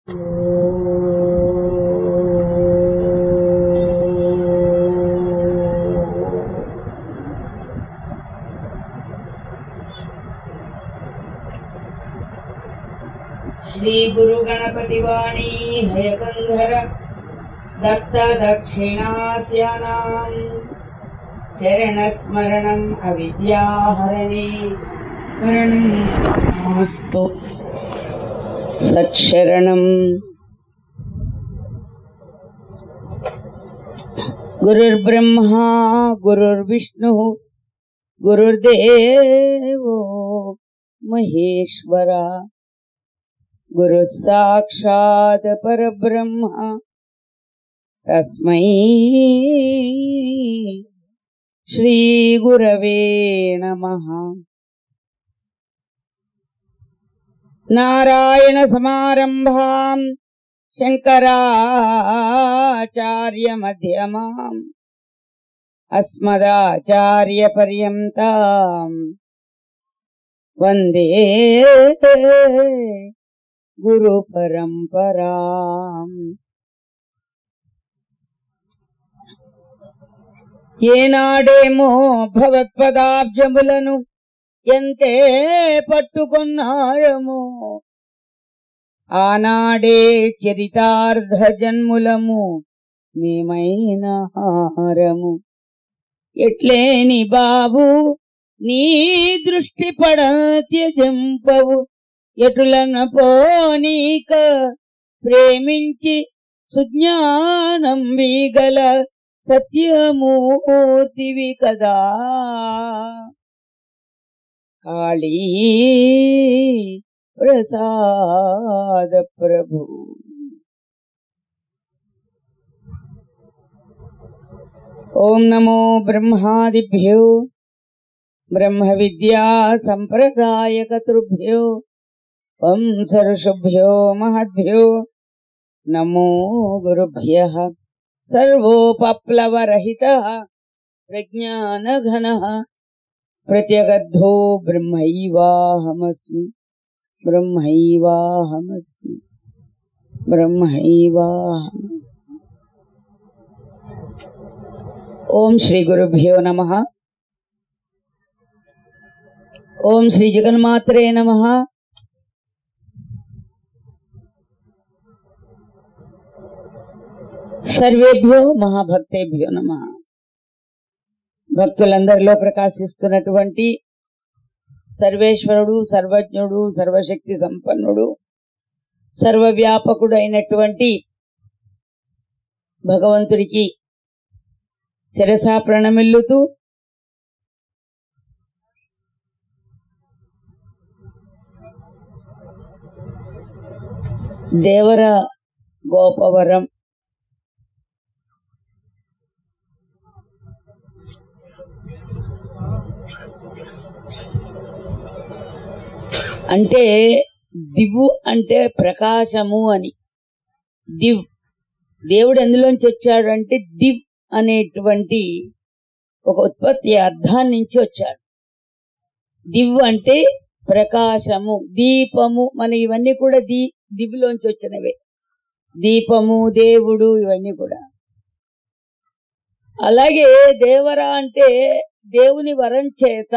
శ్రీ గురు గణపతి వాణీ హయకంధర దత్త దక్షిణాస్యానాం చరణ స్మరణం అవిద్యాహరణే స్మరణం మాస్తు సత్శరణం గురుర్బ్రహ్మా గురుర్విష్ణు గురుర్దేవో మహేశ్వర గురు సాక్షాత్ పరబ్రహ్మ తస్మై శ్రీ గురవే నమః నారాయణ సమారంభాం శంకరాచార్య మధ్యమాం అస్మదాచార్య పర్యంతాం వందే గురు పరంపరా ఏనాడేమో భగవత్పదాబ్జములను ఎంతే పట్టుకున్నారము ఆనాడే చరితార్థ జన్ములము మేమైన హారము ఎట్లేని బాబు నీ దృష్టి పడత్యజంపవు ఎటులన పోనీక ప్రేమించి సుజ్ఞానం వీగల సత్యమూర్తివి కదా కాళీ ప్రసాద ప్రభు ఓం నమో బ్రహ్మాదిభ్యో బ్రహ్మ విద్యా సంప్రదాయకతృభ్యో వంశర్షుభ్యో మహద్భ్యో నమో గురుభ్య సర్వోపప్లవరహిత ప్రజ్ఞానఘన ప్రత్యగద్ధో బ్రహ్మైవాహమస్మి బ్రహ్మైవాహమస్మి బ్రహ్మైవాహమస్మి ఓం శ్రీ గురుభ్యో నమ ఓం శ్రీ జగన్మాత్రే నమ సర్వేభ్యో మహాభక్తేభ్యో నమ భక్తులందరిలో ప్రకాశిస్తున్నటువంటి సర్వేశ్వరుడు సర్వజ్ఞుడు సర్వశక్తి సంపన్నుడు సర్వవ్యాపకుడు అయినటువంటి భగవంతుడికి శిరసా ప్రణమిల్లుతూ దేవర గోపవరం అంటే దివు అంటే ప్రకాశము అని దివ్ దేవుడు ఎందులోంచి వచ్చాడు అంటే దివ్ అనేటువంటి ఒక ఉత్పత్తి అర్థాన్ని నుంచి వచ్చాడు దివ్ అంటే ప్రకాశము దీపము మన ఇవన్నీ కూడా దీ దివ్లోంచి వచ్చినవే దీపము దేవుడు ఇవన్నీ కూడా అలాగే దేవర అంటే దేవుని వరం చేత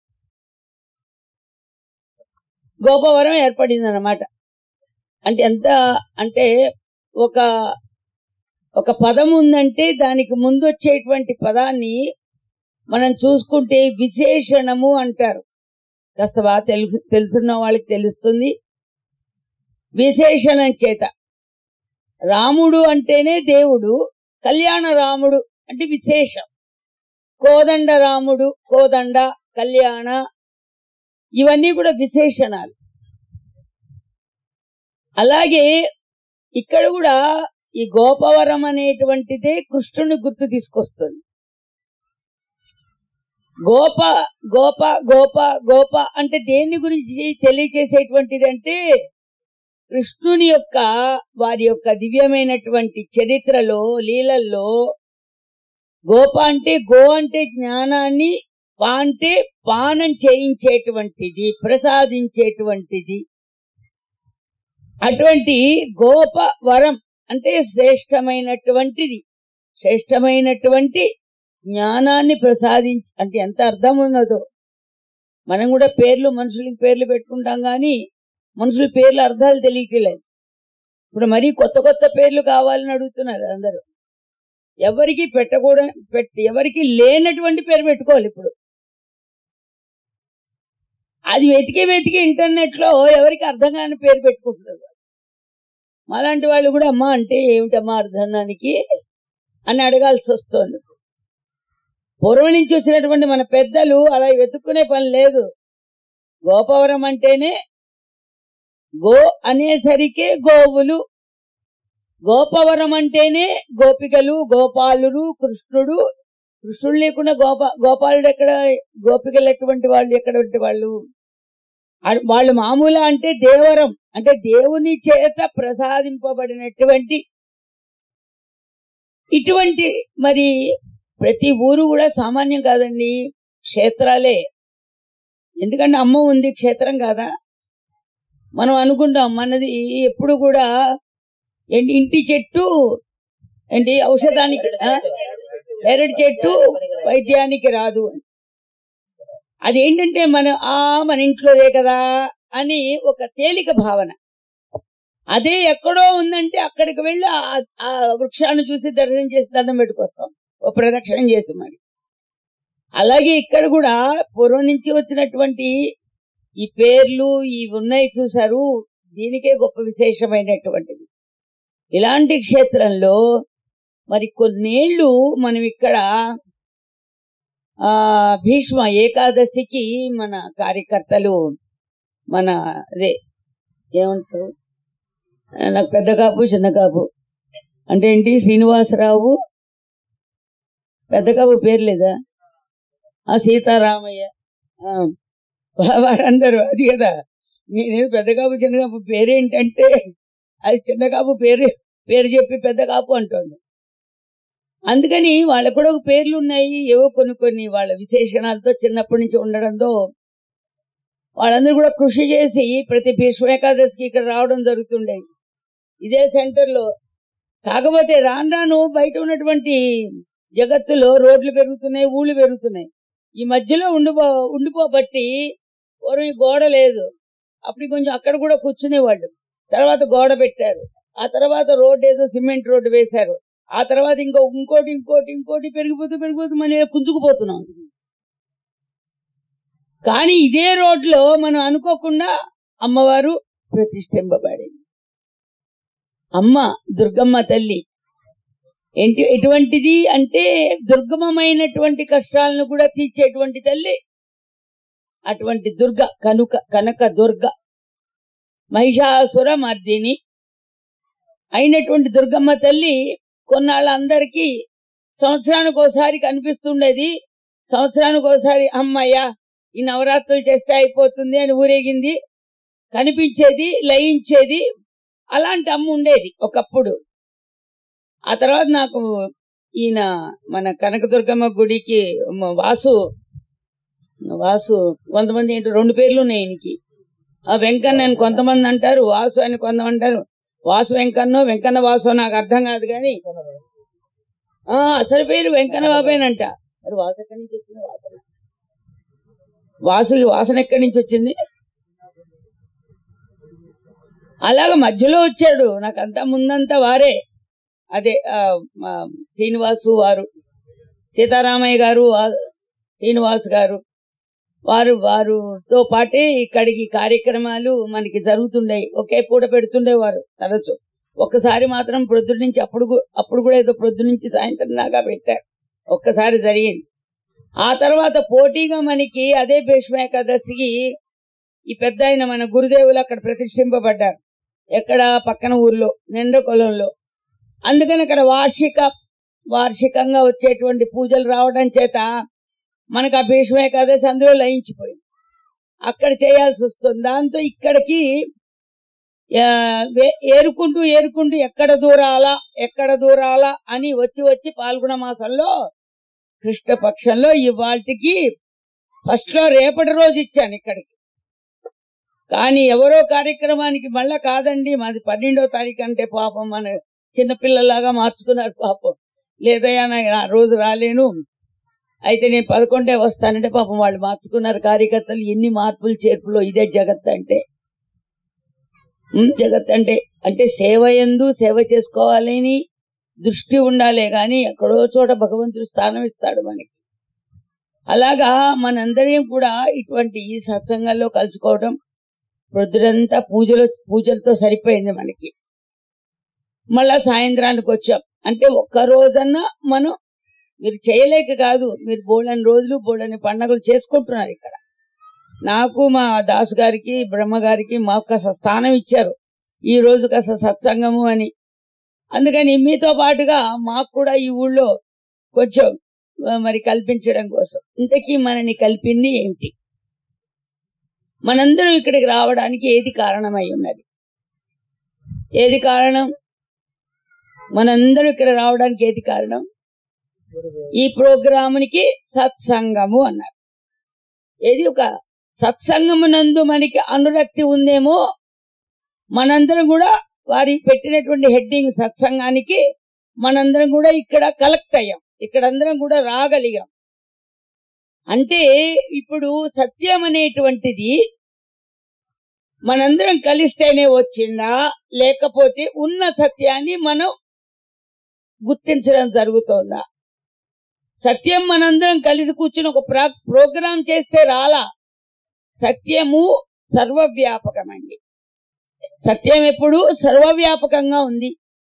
గోపవరం ఏర్పడింది అనమాట అంటే ఎంత అంటే ఒక ఒక పదం ఉందంటే దానికి ముందు వచ్చేటువంటి పదాన్ని మనం చూసుకుంటే విశేషణము అంటారు కాస్త బాగా తెలుసు తెలుసున్న వాళ్ళకి తెలుస్తుంది విశేషణం చేత రాముడు అంటేనే దేవుడు కళ్యాణ రాముడు అంటే విశేషం కోదండ రాముడు కోదండ కళ్యాణ ఇవన్నీ కూడా విశేషణాలు అలాగే ఇక్కడ కూడా ఈ గోపవరం అనేటువంటిదే కృష్ణుని గుర్తు తీసుకొస్తుంది గోప గోప గోప గోప అంటే దేని గురించి తెలియచేసేటువంటిది అంటే కృష్ణుని యొక్క వారి యొక్క దివ్యమైనటువంటి చరిత్రలో లీలల్లో గోప అంటే గో అంటే జ్ఞానాన్ని పా అంటే పానం చేయించేటువంటిది ప్రసాదించేటువంటిది అటువంటి గోప వరం అంటే శ్రేష్టమైనటువంటిది శ్రేష్టమైనటువంటి జ్ఞానాన్ని ప్రసాదించి అంటే ఎంత అర్థం ఉన్నదో మనం కూడా పేర్లు మనుషులకి పేర్లు పెట్టుకుంటాం కానీ మనుషుల పేర్ల అర్థాలు తెలియట్లేదు ఇప్పుడు మరీ కొత్త కొత్త పేర్లు కావాలని అడుగుతున్నారు అందరూ ఎవరికి పెట్టకూడదు పెట్ ఎవరికి లేనటువంటి పేరు పెట్టుకోవాలి ఇప్పుడు అది వెతికి వెతికి ఇంటర్నెట్ లో ఎవరికి అర్థం కాని పేరు పెట్టుకుంటున్నారు మాలాంటి వాళ్ళు కూడా అమ్మా అంటే ఏమిటమ్మా అర్థం దానికి అని అడగాల్సి వస్తుంది పూర్వం నుంచి వచ్చినటువంటి మన పెద్దలు అలా వెతుక్కునే పని లేదు గోపవరం అంటేనే గో అనేసరికే గోవులు గోపవరం అంటేనే గోపికలు గోపాలుడు కృష్ణుడు కృష్ణుడు లేకుండా గోప గోపాలుడు ఎక్కడ గోపికలు ఎటువంటి వాళ్ళు ఎక్కడంటి వాళ్ళు అ- వాళ్ళు మామూలు అంటే దేవరం అంటే దేవుని చేత ప్రసాదింపబడినటువంటి ఇటువంటి మరి ప్రతి ఊరు కూడా సామాన్యం కాదండి క్షేత్రాలే ఎందుకంటే అమ్మ ఉంది క్షేత్రం కాదా మనం అనుకుంటాం మనది ఎప్పుడు కూడా ఏంటి ఇంటి చెట్టు ఏంటి ఔషధానికి ఆ? ఎరటి చెట్టు వైద్యానికి రాదు అని అదేంటంటే మన ఆ మన ఇంట్లోదే కదా అని ఒక తేలిక భావన అదే ఎక్కడో ఉందంటే అక్కడికి వెళ్ళి ఆ- ఆ వృక్షాన్ని చూసి దర్శనం చేసి దండం పెట్టుకొస్తాం ఓ ప్రదక్షిణం చేసి మరి అలాగే ఇక్కడ కూడా పూర్వం నుంచి వచ్చినటువంటి ఈ పేర్లు ఈ ఉన్నాయి చూసారు దీనికే గొప్ప విశేషమైనటువంటిది ఇలాంటి క్షేత్రంలో మరి కొన్నేళ్లు మనం ఇక్కడ ఆ భీష్మ ఏకాదశికి మన కార్యకర్తలు మన అదే ఏమంటారు ఆ, నాకు పెద్ద కాపు చిన్న కాపు అంటే ఏంటి శ్రీనివాసరావు పెద్ద కాపు పేరు లేదా ఆ సీతారామయ్య ఆ, వా- వారందరూ అది కదా నేను పెద్ద కాపు చిన్న కాపు పేరేంటంటే అది చిన్న కాపు పేరు పేరు చెప్పి పెద్ద కాపు అంటోంది అందుకని వాళ్ళకు కూడా ఒక పేర్లు ఉన్నాయి ఏవో కొన్ని కొన్ని వాళ్ళ విశేషణాలతో చిన్నప్పటి నుంచి ఉండడంతో వాళ్ళందరూ కూడా కృషి చేసి ప్రతి భీష్మ ఏకాదశికి ఇక్కడ రావడం జరుగుతుండేది ఇదే సెంటర్ లో కాకపోతే రాను రాను బయట ఉన్నటువంటి జగత్తులో రోడ్లు పెరుగుతున్నాయి ఊళ్ళు పెరుగుతున్నాయి ఈ మధ్యలో ఉండిపో ఉండిపోబట్టి పూర్వం ఈ గోడ లేదు అప్పుడు కొంచెం అక్కడ కూడా కూర్చునేవాళ్ళు తర్వాత గోడ పెట్టారు ఆ తర్వాత రోడ్డు ఏదో సిమెంట్ రోడ్డు వేశారు ఆ తర్వాత ఇంకో ఇంకోటి ఇంకోటి ఇంకోటి పెరిగిపోతూ పెరిగిపోతూ మనం ఇలా కుంచుకుపోతున్నాం కానీ ఇదే రోడ్లో మనం అనుకోకుండా అమ్మవారు ప్రతిష్ఠింపబడింది అమ్మ దుర్గమ్మ తల్లి ఏంటి ఎటువంటిది అంటే దుర్గమమైనటువంటి కష్టాలను కూడా తీర్చేటువంటి తల్లి అటువంటి దుర్గ కనుక కనక దుర్గ మహిషాసుర మర్దిని అయినటువంటి దుర్గమ్మ తల్లి కొన్నాళ్ళందరికీ సంవత్సరానికి ఒకసారి కనిపిస్తుండేది సంవత్సరానికి ఒకసారి అమ్మయ్య ఈ నవరాత్రులు చేస్తే అయిపోతుంది అని ఊరేగింది కనిపించేది లయించేది అలాంటి అమ్మ ఉండేది ఒకప్పుడు ఆ తర్వాత నాకు ఈయన మన కనకదుర్గమ్మ గుడికి మ- వాసు వాసు కొంతమంది ఏంటో రెండు పేర్లు ఉన్నాయి ఈయనకి ఆ వెంకన్న అని కొంతమంది అంటారు వాసు అని కొంతమంది అంటారు వాసు వెంకన్నో వెంకన్న వాసు నాకు అర్థం కాదు కానీ ఆ అసలు పేరు వెంకన్న బాబేనంట మరి వాసు ఎక్కడి నుంచి వచ్చింది వాసన వాసుకి వాసన ఎక్కడి నుంచి వచ్చింది అలాగ మధ్యలో వచ్చాడు నాకంతా ముందంతా వారే అదే ఆ, మా శ్రీనివాసు వారు సీతారామయ్య గారు వా- శ్రీనివాస్ గారు వారు వారుతో పాటే ఇక్కడికి కార్యక్రమాలు మనకి జరుగుతుండేవి ఒకే పూట పెడుతుండేవారు తరచు ఒక్కసారి మాత్రం ప్రొద్దు నుంచి అప్పుడు గు- అప్పుడు కూడా ఏదో ప్రొద్దు నుంచి సాయంత్రం దాకా పెట్టారు ఒక్కసారి జరిగింది ఆ తర్వాత పోటీగా మనకి అదే భీష్మ ఏకాదశికి ఈ పెద్ద ఆయన మన గురుదేవులు అక్కడ ప్రతిష్ఠింపబడ్డారు ఎక్కడ పక్కన ఊర్లో నిండ కొలంలో అందుకని అక్కడ వార్షిక వార్షికంగా వచ్చేటువంటి పూజలు రావడం చేత మనకు ఆ భీష్మ ఏకాదశి అందులో లయించిపోయింది అక్కడ చేయాల్సి వస్తుంది దాంతో ఇక్కడికి ఆ, వే- ఏరుకుంటూ ఏరుకుంటూ ఎక్కడ దూరాలా ఎక్కడ దూరాలా అని వచ్చి వచ్చి పాల్గొన మాసంలో కృష్ణపక్షంలో ఇవాళకి ఫస్ట్ లో రేపటి రోజు ఇచ్చాను ఇక్కడికి కానీ ఎవరో కార్యక్రమానికి మళ్ళా కాదండి మాది పన్నెండో తారీఖు అంటే పాపం మన చిన్నపిల్లలాగా మార్చుకున్నారు పాపం లేదయ్యా నా ఆ రోజు రాలేను అయితే నేను పదకొండే వస్తానంటే పాపం వాళ్ళు మార్చుకున్నారు కార్యకర్తలు ఎన్ని మార్పులు చేర్పులో ఇదే జగత్ అంటే ఉమ్, జగత్ అంటే అంటే సేవ ఎందు సేవ చేసుకోవాలని దృష్టి ఉండాలే గాని ఎక్కడో చోట భగవంతుడు స్థానం ఇస్తాడు మనకి అలాగా మనందరం కూడా ఇటువంటి ఈ సత్సంగాల్లో కలుసుకోవడం ప్రొద్దురంతా పూజలు పూజలతో సరిపోయింది మనకి మళ్ళా సాయంత్రానికి వచ్చాం అంటే ఒక్క రోజన్నా మనం మీరు చేయలేక కాదు మీరు బోళ్ళని రోజులు బోళ్ళని పండగలు చేసుకుంటున్నారు ఇక్కడ నాకు మా దాసు గారికి బ్రహ్మ గారికి మాకు కాస్త స్థానం ఇచ్చారు ఈ రోజు కాస్త సత్సంగము అని అందుకని మీతో పాటుగా మాకు కూడా ఈ ఊళ్ళో కొంచెం ఆ, మరి కల్పించడం కోసం ఇంతకీ మనని కల్పింది ఏమిటి మనందరం ఇక్కడికి రావడానికి ఏది కారణమై ఉన్నది ఏది కారణం మనందరం ఇక్కడ రావడానికి ఏది కారణం ఈ ప్రోగ్రామునికి సత్సంగము అన్నారు ఏది ఒక సత్సంగమునందు మనకి అనురక్తి ఉందేమో మనందరం కూడా వారి పెట్టినటువంటి హెడ్డింగ్ సత్సంగానికి మనందరం కూడా ఇక్కడ కలెక్ట్ అయ్యాం ఇక్కడ అందరం కూడా రాగలిగాం అంటే ఇప్పుడు సత్యం అనేటువంటిది మనందరం కలిస్తేనే వచ్చిందా లేకపోతే ఉన్న సత్యాన్ని మనం గుర్తించడం జరుగుతోందా సత్యం మనందరం కలిసి కూర్చుని ఒక ప్రా- ప్రోగ్రాం చేస్తే రాలా సత్యము సర్వవ్యాపకమండి సత్యం ఎప్పుడు సర్వవ్యాపకంగా ఉంది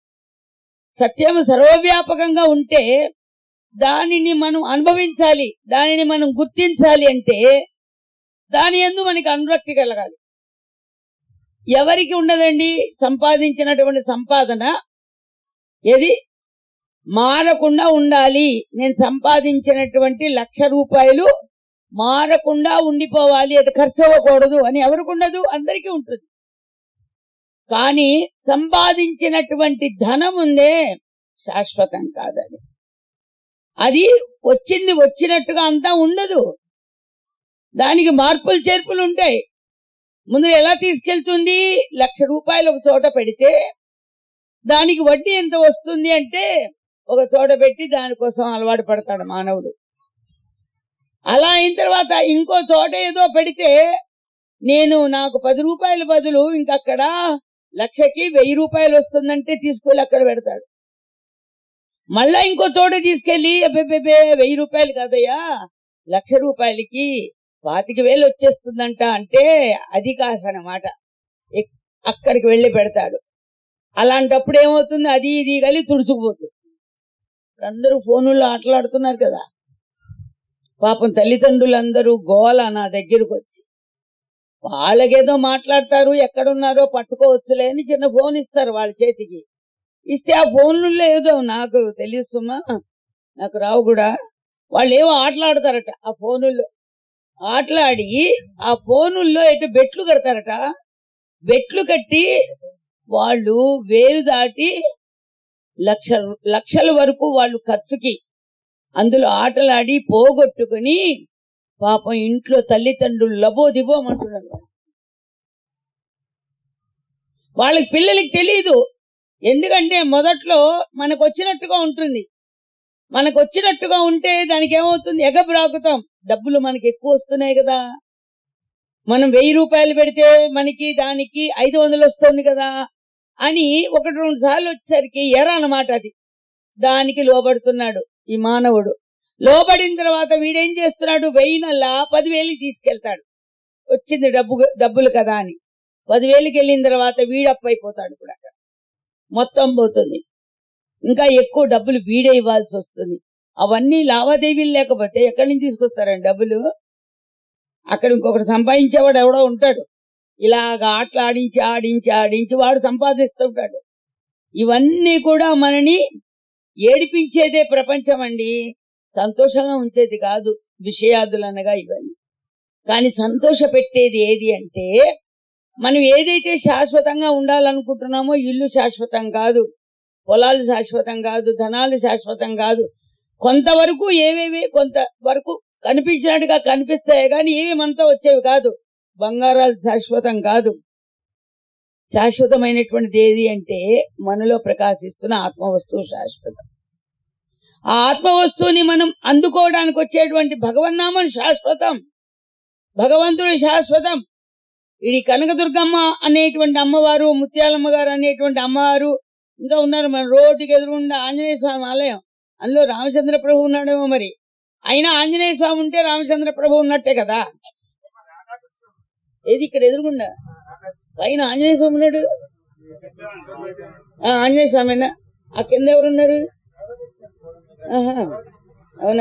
సత్యము సర్వవ్యాపకంగా ఉంటే దానిని మనం అనుభవించాలి దానిని మనం గుర్తించాలి అంటే దాని ఎందు మనకి అనురక్తి కలగాలి ఎవరికి ఉండదండి సంపాదించినటువంటి సంపాదన ఏది మారకుండా ఉండాలి నేను సంపాదించినటువంటి లక్ష రూపాయలు మారకుండా ఉండిపోవాలి అది ఖర్చు అవ్వకూడదు అని ఎవరికి ఉండదు అందరికీ ఉంటుంది కానీ సంపాదించినటువంటి ధనం ఉందే శాశ్వతం కాదది అది వచ్చింది వచ్చినట్టుగా అంతా ఉండదు దానికి మార్పులు చేర్పులు ఉంటాయి ముందు ఎలా తీసుకెళ్తుంది లక్ష రూపాయలు ఒక చోట పెడితే దానికి వడ్డీ ఎంత వస్తుంది అంటే ఒక చోట పెట్టి దానికోసం అలవాటు పడతాడు మానవుడు అలా అయిన తర్వాత ఇంకో చోట ఏదో పెడితే నేను నాకు పది రూపాయల బదులు ఇంకక్కడ లక్షకి వెయ్యి రూపాయలు వస్తుందంటే తీసుకెళ్ళి అక్కడ పెడతాడు మళ్ళా ఇంకో చోట తీసుకెళ్లి అబ్బెబ్బెబ్బే వెయ్యి రూపాయలు కాదయ్యా లక్ష రూపాయలకి పాతిక వేలు వచ్చేస్తుందంట అంటే అది కాసనమాట ఎక్- అక్కడికి వెళ్ళి పెడతాడు అలాంటప్పుడు ఏమవుతుంది అది ఇది కలిసి తుడుచుకుపోతుంది అందరూ ఫోనుల్లో ఆటలాడుతున్నారు కదా పాపం తల్లిదండ్రులందరూ గోల నా దగ్గరకు వచ్చి వాళ్ళకేదో మాట్లాడతారు ఎక్కడున్నారో పట్టుకోవచ్చులే అని చిన్న ఫోన్ ఇస్తారు వాళ్ళ చేతికి ఇస్తే ఆ ఫోన్లలో ఏదో నాకు తెలుస్తుమా నాకు రావు కూడా వాళ్ళు ఏమో ఆటలాడతారట ఆ ఫోనుల్లో ఆటలాడి ఆ ఫోనుల్లో ఎటు బెట్లు కడతారట బెట్లు కట్టి వాళ్ళు వేలు దాటి లక్ష లక్షల వరకు వాళ్ళు ఖర్చుకి అందులో ఆటలాడి పోగొట్టుకుని పాపం ఇంట్లో తల్లిదండ్రులు లబోదిబోమంటున్నారు వాళ్ళకి పిల్లలకి తెలియదు ఎందుకంటే మొదట్లో మనకు వచ్చినట్టుగా ఉంటుంది మనకు వచ్చినట్టుగా ఉంటే దానికి ఏమవుతుంది ఎగబ్రాకుతాం డబ్బులు మనకి ఎక్కువ వస్తున్నాయి కదా మనం వెయ్యి రూపాయలు పెడితే మనకి దానికి ఐదు వందలు వస్తుంది కదా అని ఒకటి రెండు సార్లు వచ్చేసరికి ఎర అన్నమాట అది దానికి లోబడుతున్నాడు ఈ మానవుడు లోబడిన తర్వాత వీడేం చేస్తున్నాడు వెయ్యి నల్లా పదివేలకి తీసుకెళ్తాడు వచ్చింది డబ్బు డబ్బులు కదా అని పదివేలకి వెళ్ళిన తర్వాత వీడప్ అయిపోతాడు కూడా అక్కడ మొత్తం పోతుంది ఇంకా ఎక్కువ డబ్బులు వీడే ఇవ్వాల్సి వస్తుంది అవన్నీ లావాదేవీలు లేకపోతే ఎక్కడి నుంచి తీసుకొస్తారండి డబ్బులు అక్కడ ఇంకొకటి సంపాదించేవాడు ఎవడో ఉంటాడు ఇలాగ ఆటలు ఆడించి ఆడించి ఆడించి వాడు సంపాదిస్తుంటాడు ఇవన్నీ కూడా మనని ఏడిపించేదే ప్రపంచం అండి సంతోషంగా ఉంచేది కాదు విషయాదులనగా ఇవన్నీ కానీ సంతోష పెట్టేది ఏది అంటే మనం ఏదైతే శాశ్వతంగా ఉండాలనుకుంటున్నామో ఇల్లు శాశ్వతం కాదు పొలాలు శాశ్వతం కాదు ధనాలు శాశ్వతం కాదు కొంతవరకు ఏవేవి కొంత వరకు కనిపించినట్టుగా కనిపిస్తాయి కానీ ఏవి మనతో వచ్చేవి కాదు బంగారాలు శాశ్వతం కాదు శాశ్వతమైనటువంటిది ఏది అంటే మనలో ప్రకాశిస్తున్న ఆత్మ వస్తువు శాశ్వతం ఆ ఆత్మ వస్తువుని మనం అందుకోవడానికి వచ్చేటువంటి భగవన్నామం శాశ్వతం భగవంతుడు శాశ్వతం ఇది కనకదుర్గమ్మ అనేటువంటి అమ్మవారు ముత్యాలమ్మ గారు అనేటువంటి అమ్మవారు ఇంకా ఉన్నారు మన రోడ్డుకి ఎదురుగుండా ఆంజనేయ స్వామి ఆలయం అందులో రామచంద్ర ప్రభు ఉన్నాడేమో మరి అయినా ఆంజనేయ స్వామి ఉంటే రామచంద్ర ప్రభు ఉన్నట్టే కదా ఏది ఇక్కడ ఎదురుగుండా పైన ఆంజనేయ స్వామి ఉన్నాడు ఆ, ఆంజనేయ స్వామినా ఆ కింద ఎవరున్నారు ఆహా, అవునా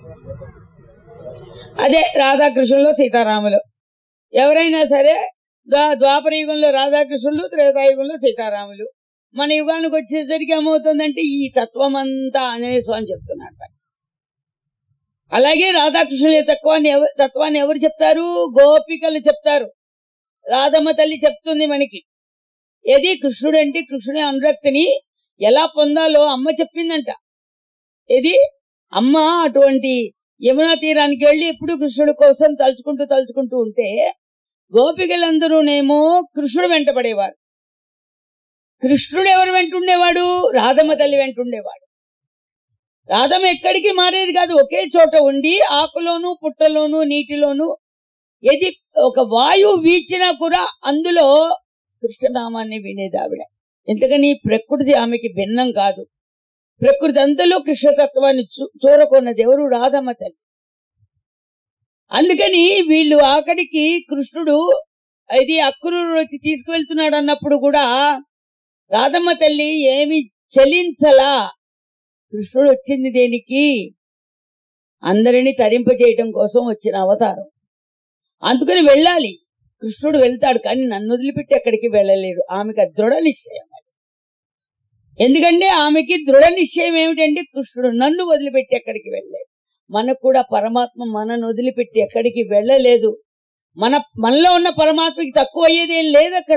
అదే రాధాకృష్ణులు సీతారాములు ఎవరైనా సరే ద్వా- ద్వాపర యుగంలో రాధాకృష్ణులు త్రేతాయుగంలో సీతారాములు మన యుగానికి వచ్చేసరికి ఏమవుతుందంటే ఈ తత్వం అంతా ఆంజనేయ స్వామి చెప్తున్నాడు అలాగే రాధాకృష్ణుల తత్వాన్ని ఎవరు తత్వాన్ని ఎవరు చెప్తారు గోపికలు చెప్తారు రాధమ్మ తల్లి చెప్తుంది మనకి ఏది కృష్ణుడు అంటే కృష్ణుడి అనురక్తిని ఎలా పొందాలో అమ్మ చెప్పిందంట ఏది అమ్మ అటువంటి యమునా తీరానికి వెళ్ళి ఎప్పుడు కృష్ణుడి కోసం తలుచుకుంటూ తలుచుకుంటూ ఉంటే గోపికలందరూనేమో కృష్ణుడు వెంటబడేవారు కృష్ణుడు ఎవరు వెంటుండేవాడు రాధమ్మ తల్లి వెంటుండేవాడు రాధమ్మ ఎక్కడికి మారేది కాదు ఒకే చోట ఉండి ఆకులోను పుట్టలోను నీటిలోను ఏది ఒక వాయువు వీచినా కూడా అందులో కృష్ణనామాన్ని వినేది ఆవిడ ఎందుకని ప్రకృతి ఆమెకి భిన్నం కాదు ప్రకృతి అంతలో కృష్ణతత్వాన్ని చూ- చూరకొన్నది ఎవరు రాధమ్మ తల్లి అందుకని వీళ్ళు ఆఖరికి కృష్ణుడు ఇది అక్రూరు వచ్చి తీసుకువెళ్తున్నాడు అన్నప్పుడు కూడా రాధమ్మ తల్లి ఏమి చలించలా కృష్ణుడు వచ్చింది దేనికి అందరినీ తరింప చేయటం కోసం వచ్చిన అవతారం అందుకని వెళ్ళాలి కృష్ణుడు వెళ్తాడు కానీ నన్ను వదిలిపెట్టి ఎక్కడికి వెళ్ళలేడు ఆమెకు అది దృఢ నిశ్చయం అది. ఎందుకంటే ఆమెకి దృఢ నిశ్చయం ఏమిటంటే కృష్ణుడు నన్ను వదిలిపెట్టి ఎక్కడికి వెళ్ళలేదు మనకు కూడా పరమాత్మ మనను వదిలిపెట్టి ఎక్కడికి వెళ్ళలేదు మన మనలో ఉన్న పరమాత్మకి తక్కువ అయ్యేదేం లేదు అక్కడ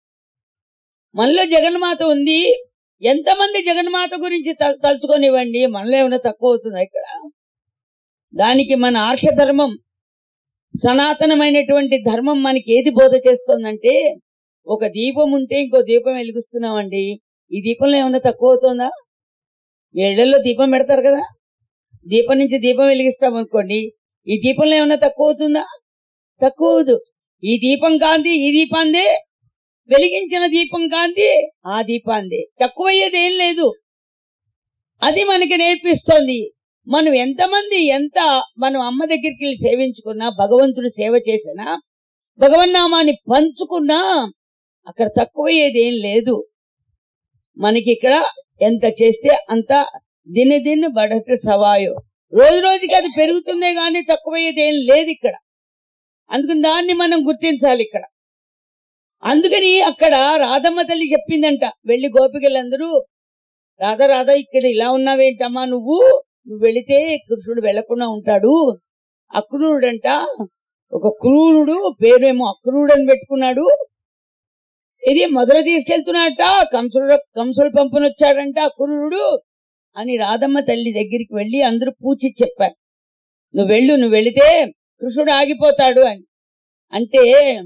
మనలో జగన్మాత ఉంది ఎంతమంది జగన్మాత గురించి తల- తలుచుకొనివ్వండి మనలో ఏమైనా తక్కువ అవుతుందా ఇక్కడ దానికి మన ఆర్షధర్మం సనాతనమైనటువంటి ధర్మం మనకి ఏది బోధ చేస్తోందంటే ఒక దీపం ఉంటే ఇంకో దీపం వెలిగిస్తున్నామండి ఈ దీపంలో ఏమైనా తక్కువ అవుతుందా మీ ఇళ్లలో దీపం పెడతారు కదా దీపం నుంచి దీపం వెలిగిస్తాం అనుకోండి ఈ దీపంలో ఏమైనా తక్కువ అవుతుందా తక్కువ అవదు ఈ దీపం కాంతి ఈ దీపాందే వెలిగించిన దీపం కాంతి ఆ దీపాందే తక్కువ అయ్యేది ఏం లేదు అది మనకి నేర్పిస్తోంది మనం ఎంతమంది ఎంత మనం అమ్మ దగ్గరికి వెళ్ళి సేవించుకున్నా భగవంతుడు సేవ చేసినా భగవన్నామాన్ని పంచుకున్నా అక్కడ తక్కువయ్యేది ఏం లేదు మనకి ఇక్కడ ఎంత చేస్తే అంత దిన దిన బడత సవాయో రోజు రోజుకి అది పెరుగుతుందే గానీ తక్కువయ్యేది ఏం లేదు ఇక్కడ అందుకని దాన్ని మనం గుర్తించాలి ఇక్కడ అందుకని అక్కడ రాధమ్మ తల్లి చెప్పిందంట వెళ్లి గోపికలందరూ రాధ రాధ ఇక్కడ ఇలా ఉన్నావేంటమ్మా నువ్వు నువ్వు వెళితే కృష్ణుడు వెళ్లకుండా ఉంటాడు అక్రూరుడంట ఒక క్రూరుడు పేరేమో అక్రూరుడు అని పెట్టుకున్నాడు ఇది మధుర తీసుకెళ్తున్నట్ట కంసుడు కంసుడు పంపనొచ్చాడంట అక్రూరుడు అని రాధమ్మ తల్లి దగ్గరికి వెళ్లి అందరూ పూచి చెప్పారు నువ్వు వెళ్ళు నువ్వు వెళితే కృష్ణుడు ఆగిపోతాడు అని అంటే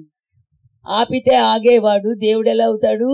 ఆపితే ఆగేవాడు దేవుడు ఎలా అవుతాడు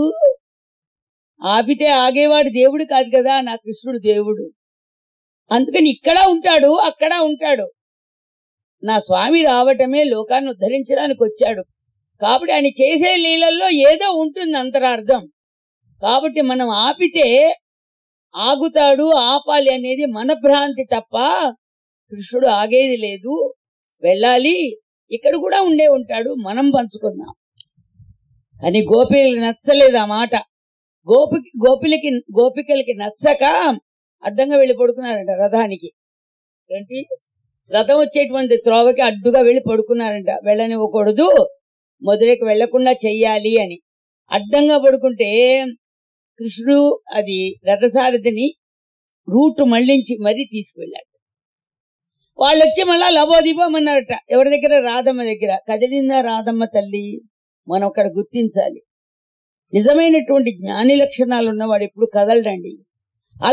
ఆపితే ఆగేవాడు దేవుడు కాదు కదా నా కృష్ణుడు దేవుడు అందుకని ఇక్కడ ఉంటాడు అక్కడ ఉంటాడు నా స్వామి రావటమే లోకాన్ని ఉద్ధరించడానికి వచ్చాడు కాబట్టి ఆయన చేసే లీలల్లో ఏదో ఉంటుంది అంతరార్థం కాబట్టి మనం ఆపితే ఆగుతాడు ఆపాలి అనేది మన భ్రాంతి తప్ప కృష్ణుడు ఆగేది లేదు వెళ్ళాలి ఇక్కడ కూడా ఉండే ఉంటాడు మనం పంచుకుందాం కానీ గోపికలకి నచ్చలేదు ఆ మాట గోపి గోపిలకి గోపికలకి నచ్చక అడ్డంగా వెళ్ళి పడుకున్నారంట రథానికి ఏంటి రథం వచ్చేటువంటి త్రోవకి అడ్డుగా వెళ్ళి పడుకున్నారంట వెళ్ళనివ్వకూడదు మొదలకి వెళ్లకుండా చెయ్యాలి అని అడ్డంగా పడుకుంటే కృష్ణుడు అది రథసారథిని రూట్ మళ్లించి మరీ తీసుకువెళ్ళాడు వాళ్ళు వచ్చి మళ్ళా లబోదిబోమన్నారట ఎవరి దగ్గర రాధమ్మ దగ్గర కదిలిందా రాధమ్మ తల్లి మనం అక్కడ గుర్తించాలి నిజమైనటువంటి జ్ఞాని లక్షణాలు ఉన్నవాడు ఎప్పుడు కదలడండి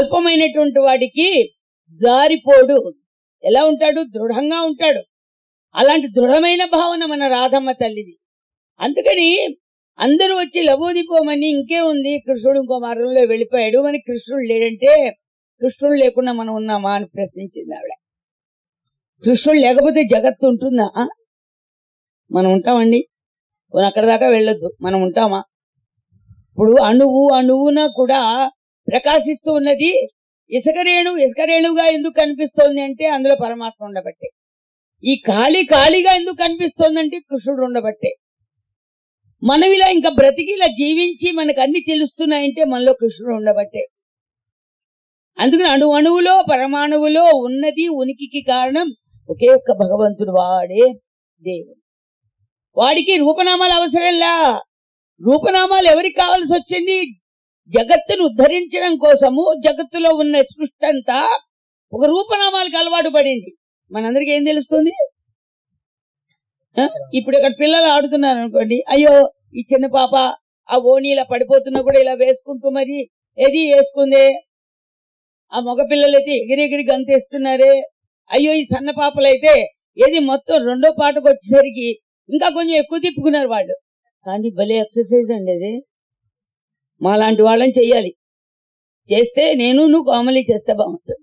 అల్పమైనటువంటి వాడికి జారిపోడు ఎలా ఉంటాడు దృఢంగా ఉంటాడు అలాంటి దృఢమైన భావన మన రాధమ్మ తల్లిది అందుకని అందరూ వచ్చి లబోదిపోమని ఇంకే ఉంది కృష్ణుడు ఇంకో మార్గంలో వెళ్ళిపోయాడు మరి కృష్ణుడు లేడంటే కృష్ణుడు లేకుండా మనం ఉన్నామా అని ప్రశ్నించింది ఆవిడ కృష్ణుడు లేకపోతే జగత్తు ఉంటుందా ఆ? మనం ఉంటామండి పోనీ అక్కడ దాకా వెళ్ళొద్దు మనం ఉంటామా ఇప్పుడు అణువు అణువున కూడా ప్రకాశిస్తూ ఉన్నది ఇసుక రేణు ఇసుక రేణుగా ఎందుకు కనిపిస్తోంది అంటే అందులో పరమాత్మ ఉండబట్టే ఈ ఖాళీ ఖాళీగా ఎందుకు కనిపిస్తోంది అంటే కృష్ణుడు ఉండబట్టే మనం ఇలా ఇంకా బ్రతికి ఇలా జీవించి మనకు అన్ని తెలుస్తున్నాయంటే మనలో కృష్ణుడు ఉండబట్టే అందుకని అణు అణువులో పరమాణువులో ఉన్నది ఉనికికి కారణం ఒకే ఒక్క భగవంతుడు వాడే దేవుడు వాడికి రూపనామాలు అవసరంలా రూపనామాలు ఎవరికి కావాల్సి వచ్చింది జగత్తును ఉద్ధరించడం కోసము జగత్తులో ఉన్న సృష్టి అంతా ఒక రూపనామాలకు అలవాటు పడింది మనందరికి ఏం తెలుస్తుంది ఆ? ఇప్పుడు ఇక్కడ పిల్లలు ఆడుతున్నారు అనుకోండి అయ్యో ఈ చిన్న పాప ఆ ఓణి ఇలా పడిపోతున్నా కూడా ఇలా వేసుకుంటూ మరి ఏది వేసుకుందే ఆ మగ పిల్లలైతే ఎగిరి ఎగిరి గంతేస్తున్నారే అయ్యో ఈ సన్న పాపలైతే ఏది మొత్తం రెండో పాటకు వచ్చేసరికి ఇంకా కొంచెం ఎక్కువ తిప్పుకున్నారు వాళ్ళు కానీ భలే ఎక్సర్సైజ్ అండి అది మాలాంటి వాళ్ళని చెయ్యాలి చేస్తే నేను నువ్వు కామలీ చేస్తే బాగుంటుంది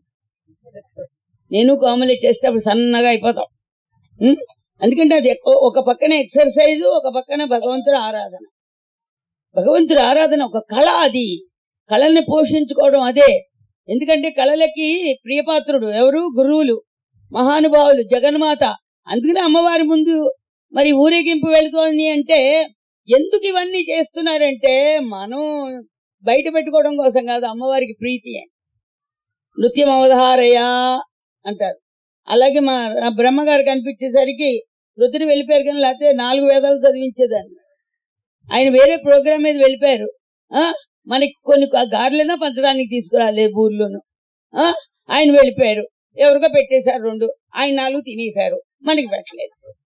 నేను కామలీ చేస్తే అప్పుడు సన్నగా అయిపోతాం ఉం? ఎందుకంటే అది ఎక్కువ- ఒక పక్కన ఎక్సర్సైజ్ ఒక పక్కన భగవంతుడి ఆరాధన భగవంతుడి ఆరాధన ఒక కళ అది కళల్ని పోషించుకోవడం అదే ఎందుకంటే కళలకి ప్రియపాత్రుడు ఎవరు గురువులు మహానుభావులు జగన్మాత అందుకనే అమ్మవారి ముందు మరి ఊరేగింపు వెళుతోంది అంటే ఎందుకు ఇవన్నీ చేస్తున్నారంటే మనం బయట పెట్టుకోవడం కోసం కాదు అమ్మవారికి ప్రీతి అని నృత్యం అవధారయ అంటారు అలాగే మా ఆ బ్రహ్మగారు కనిపించేసరికి రుద్రుడు వెళ్ళిపోయారు కానీ లేకపోతే నాలుగు వేదాలు చదివించేదాన్ని ఆయన వేరే ప్రోగ్రామ్ మీద వెళ్ళిపోయారు ఆ మనకి కొన్ని గారెలైనా పంచడానికి తీసుకురాలే ఊర్లోను ఆ ఆయన వెళ్ళిపోయారు ఎవరికో పెట్టేశారు రెండు ఆయన నాలుగు తినేశారు మనకి పెట్టలేదు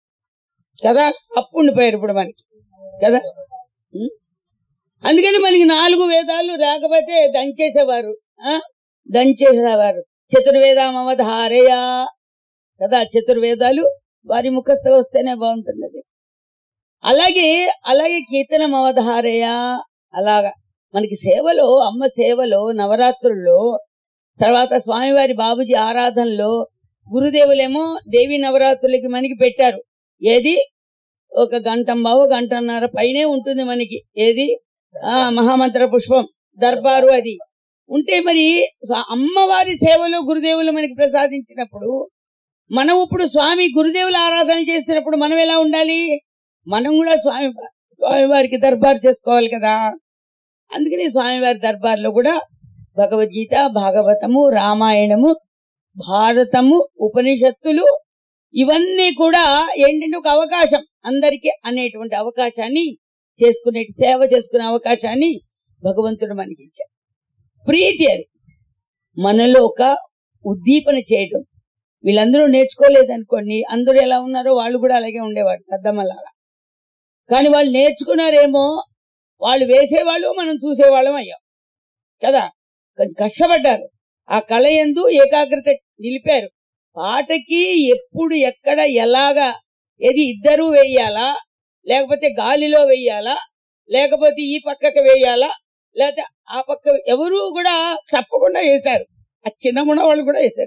కదా అప్పు ఉండిపోయారు ఇప్పుడు మనకి కదా ఉం? అందుకని మనకి నాలుగు వేదాలు లేకపోతే దంచేసేవారు ఆ దంచేసేవారు చతుర్వేదామవధారయ కదా చతుర్వేదాలు వారి ముఖస్థ వస్తేనే బాగుంటుంది అది అలాగే అలాగే కీర్తనం అవధారయ అలాగా మనకి సేవలో అమ్మ సేవలో నవరాత్రుల్లో తర్వాత స్వామివారి బాబుజీ ఆరాధనలో గురుదేవులేమో దేవి నవరాత్రులకి మనకి పెట్టారు ఏది ఒక గంట బావు గంటన్నర పైనే ఉంటుంది మనకి ఏది ఆ మహామంత్ర పుష్పం దర్బారు అది ఉంటే మరి స్వా- అమ్మవారి సేవలో గురుదేవులు మనకి ప్రసాదించినప్పుడు మనం ఇప్పుడు స్వామి గురుదేవుల ఆరాధన చేసినప్పుడు మనం ఎలా ఉండాలి మనం కూడా స్వామి స్వామివారికి దర్బార్ చేసుకోవాలి కదా అందుకని స్వామివారి దర్బార్లో కూడా భగవద్గీత భాగవతము రామాయణము భారతము ఉపనిషత్తులు ఇవన్నీ కూడా ఏంటంటే ఒక అవకాశం అందరికీ అనేటువంటి అవకాశాన్ని చేసుకునే సేవ చేసుకునే అవకాశాన్ని భగవంతుడు మనకి ఇచ్చాడు ప్రీతి అది మనలో ఒక ఉద్దీపన చేయడం వీళ్ళందరూ నేర్చుకోలేదనుకోండి అందరూ ఎలా ఉన్నారో వాళ్ళు కూడా అలాగే ఉండేవాడు పెద్దమ్మలాగా కానీ వాళ్ళు నేర్చుకున్నారేమో వాళ్ళు వేసేవాళ్ళు మనం చూసేవాళ్ళం అయ్యాం కదా కొంచెం కష్టపడ్డారు ఆ కళ ఎందు ఏకాగ్రత నిలిపారు పాటకి ఎప్పుడు ఎక్కడ ఎలాగా ఏది ఇద్దరు వేయాలా లేకపోతే గాలిలో వేయాలా లేకపోతే ఈ పక్కకి వేయాలా లేకపోతే ఆ పక్క ఎవరు కూడా తప్పకుండా వేశారు ఆ చిన్న మున వాళ్ళు కూడా వేశారు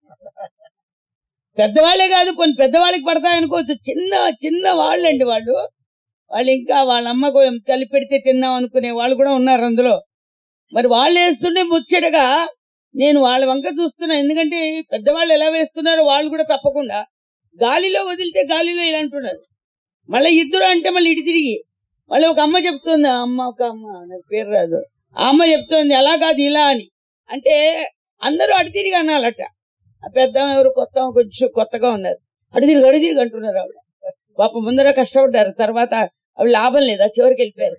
పెద్దవాళ్లే కాదు కొన్ని పెద్దవాళ్ళకి పడతాయనుకోవచ్చు చిన్న చిన్న వాళ్ళండి వాళ్ళు వాళ్ళు ఇంకా వాళ్ళ అమ్మకు తల్లి పెడితే తిన్నాం అనుకునే వాళ్ళు కూడా ఉన్నారు అందులో మరి వాళ్ళు వేస్తుంటే ముచ్చటగా నేను వాళ్ళ వంక చూస్తున్నా ఎందుకంటే పెద్దవాళ్ళు ఎలా వేస్తున్నారో వాళ్ళు కూడా తప్పకుండా గాలిలో వదిలితే గాలిలో ఇలా అంటున్నారు మళ్ళీ ఇద్దరు అంటే మళ్ళీ ఇటు తిరిగి మళ్ళీ ఒక అమ్మ చెప్తుంది ఆ అమ్మ ఒక అమ్మ నాకు పేరు రాదు ఆ అమ్మ చెప్తోంది అలా కాదు ఇలా అని అంటే అందరూ అటు తిరిగి అనాలట ఆ పెద్ద ఆమె ఎవరు కొత్త ఆమె కొంచెం కొత్తగా ఉన్నారు అటు తిరిగి అటు తిరిగి అంటున్నారు ఆవిడ పాప ముందర కష్టపడ్డారు తర్వాత అవి లాభం లేదు ఆ చివరికి వెళ్ళిపోయారు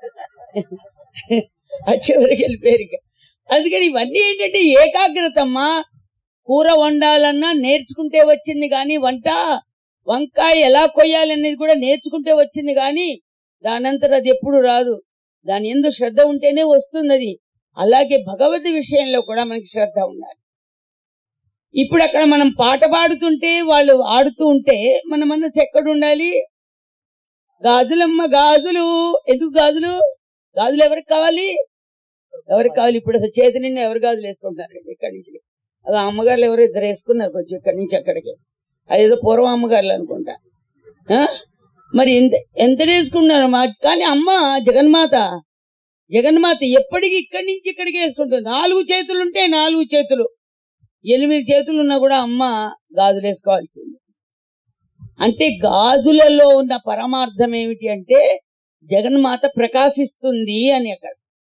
ఆ చివరికి వెళ్ళిపోయారు ఇక. అందుకని ఇవన్నీ ఏంటంటే ఏకాగ్రత అమ్మా కూర వండాలన్నా నేర్చుకుంటే వచ్చింది కానీ వంట వంకాయ ఎలా కొయ్యాలి అనేది కూడా నేర్చుకుంటే వచ్చింది కానీ దానంతట అది ఎప్పుడు రాదు దాని ఎందు శ్రద్ధ ఉంటేనే వస్తుంది అది అలాగే భగవద్ విషయంలో కూడా మనకి శ్రద్ధ ఉండాలి ఇప్పుడు అక్కడ మనం పాట పాడుతుంటే వాళ్ళు ఆడుతూ ఉంటే మన మనసు ఎక్కడ ఉండాలి గాజులమ్మ గాజులు ఎందుకు గాజులు గాజులు ఎవరికి కావాలి ఎవరికి కావాలి ఇప్పుడు అసలు చేతి నిండా ఎవరు గాజులు వేసుకుంటారు ఇక్కడి నుంచి అది అమ్మగారులు ఎవరు ఇద్దరు వేసుకున్నారు కొంచెం ఇక్కడి నుంచి అక్కడికి అదేదో పూర్వం అమ్మగారులు అనుకుంటా ఆ? మరి ఎంత ఎంత వేసుకున్నారు మా కానీ అమ్మ జగన్మాత జగన్మాత ఎప్పటికీ ఇక్కడి నుంచి ఇక్కడికి వేసుకుంటుంది నాలుగు చేతులు ఉంటే నాలుగు చేతులు ఎనిమిది చేతులు ఉన్నా కూడా అమ్మ గాజులు వేసుకోవాల్సింది అంటే గాజులలో ఉన్న పరమార్థం ఏమిటి అంటే జగన్మాత ప్రకాశిస్తుంది అని అక్కడ